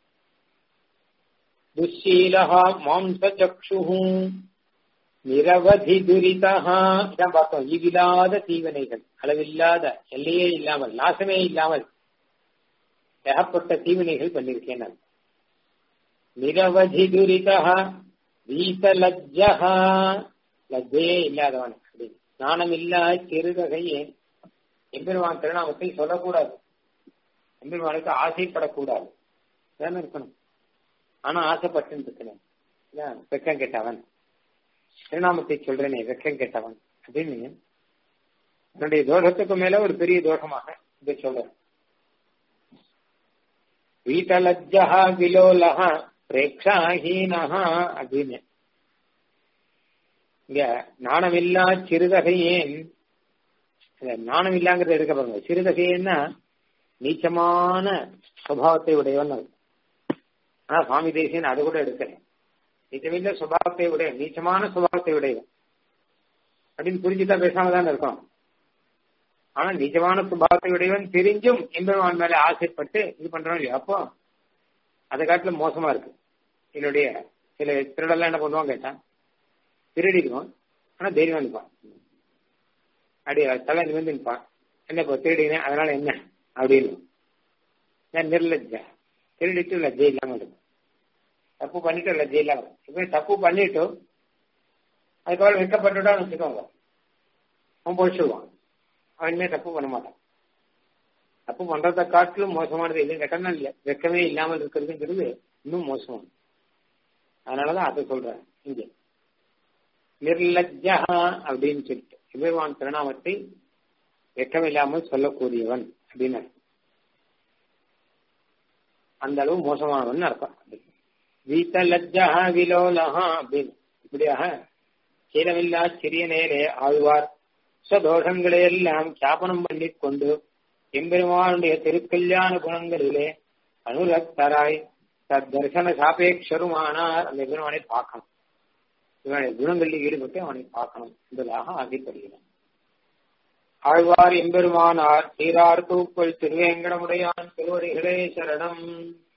துஷீலஹா மாம்ச சக்ஷு நிரவதி துரிதா இதான் பார்த்தோம் ஈவில்லாத தீவனைகள் அளவில்லாத எல்லையே இல்லாமல் நாசமே இல்லாமல் ஏகப்பட்ட தீவினைகள் பண்ணிருக்கேன் நான் நிரவதி துரிதா வீத லஜ்ஜா லஜ்ஜையே இல்லாதவன் அப்படின்னு நாணம் இல்லா சிறுதகையே எம்பெருமான் திருநாமத்தை சொல்லக்கூடாது எம்பெருமானுக்கு ஆசைப்படக்கூடாது தானே இருக்கணும் ஆனா ஆசைப்பட்டு இருக்கிறேன் வெக்கம் கெட்டவன் திருநாமத்தை சொல்றேனே வெக்கம் கெட்டவன் அப்படின்னு என்னுடைய தோஷத்துக்கு மேல ஒரு பெரிய தோஷமாக இதை சொல்றேன் வீட்டலஜ்ஜா விலோலஹா பிரேக்ஷாஹீனஹா அப்படின்னு இங்க நாணமில்லா சிறுதகையேன் நாணம் இல்லாங்கிறது எடுக்க பாருங்க சிறுதகையன்னா நீச்சமான சுபாவத்தை உடையவன் ஆனா சுவாமி தேசியன் அது கூட எடுக்கிறேன் நிஜமில்ல சுபாவத்தை உடைய நீச்சமான சுபாவத்தை உடையவன் அப்படின்னு புரிஞ்சுதான் பேசாம தான் இருக்கும் ஆனா நிஜமான சுபாவத்தை உடையவன் தெரிஞ்சும் எம்பெருமான் மேல ஆசைப்பட்டு இது பண்றோம் இல்லையா அப்போ அதை காட்டிலும் மோசமா இருக்கு என்னுடைய சில திருடெல்லாம் என்ன பண்ணுவான் கேட்டா திருடிடுவான் ஆனா தைரியமா நிற்பான் அப்படி தலை நிமிர்ந்து நிற்பான் என்ன இப்போ திருடினேன் அதனால என்ன அப்படின்னு நான் நிர்லஜ்ஜா திருடிட்டு லஜ்ஜை இல்லாம இருக்கும் தப்பு பண்ணிட்டு லஜ்ஜை இல்லாம இப்போ தப்பு பண்ணிட்டு அதுக்கப்புறம் வெக்கப்பட்டுட்டான்னு வச்சுக்கோங்க அவன் போயிடுவான் அவன் இனிமே தப்பு பண்ண மாட்டான் தப்பு பண்றதை காட்டிலும் மோசமானது இல்லைன்னு கேட்டா இல்ல வெக்கமே இல்லாமல் இருக்கிறதுங்கிறது இன்னும் மோசமானது அதனாலதான் அதை சொல்றேன் இங்க நிர்லஜ்ஜா அப்படின்னு சொல்லிட்டு இமயவான் திருநாமத்தை வெக்கமில்லாமல் சொல்லக்கூடியவன் அப்படின்னு அந்த அளவு மோசமானவன் அர்த்தம் வீத்த லஜ்ஜா விலோலஹா அப்படின்னு இப்படியாக சீரமில்லா சிறிய நேரே ஆழ்வார் சதோஷங்களை எல்லாம் கியாபனம் பண்ணிக் கொண்டு எம்பெருமானுடைய திருக்கல்யாண குணங்களிலே அனுரக்தராய் தர்சன சாபேட்சருமானார் அந்த எம்பெருமானை பார்க்கணும் இவனுடைய குணங்களில் ஈடுபட்டு அவனை பார்க்கணும் என்பதாக ஆசைப்படுகிறான் ஆழ்வார் எம்பெருமானார் சீரார் தூக்குள் திருவேங்கடமுடையான் திருவடிகளே சரணம்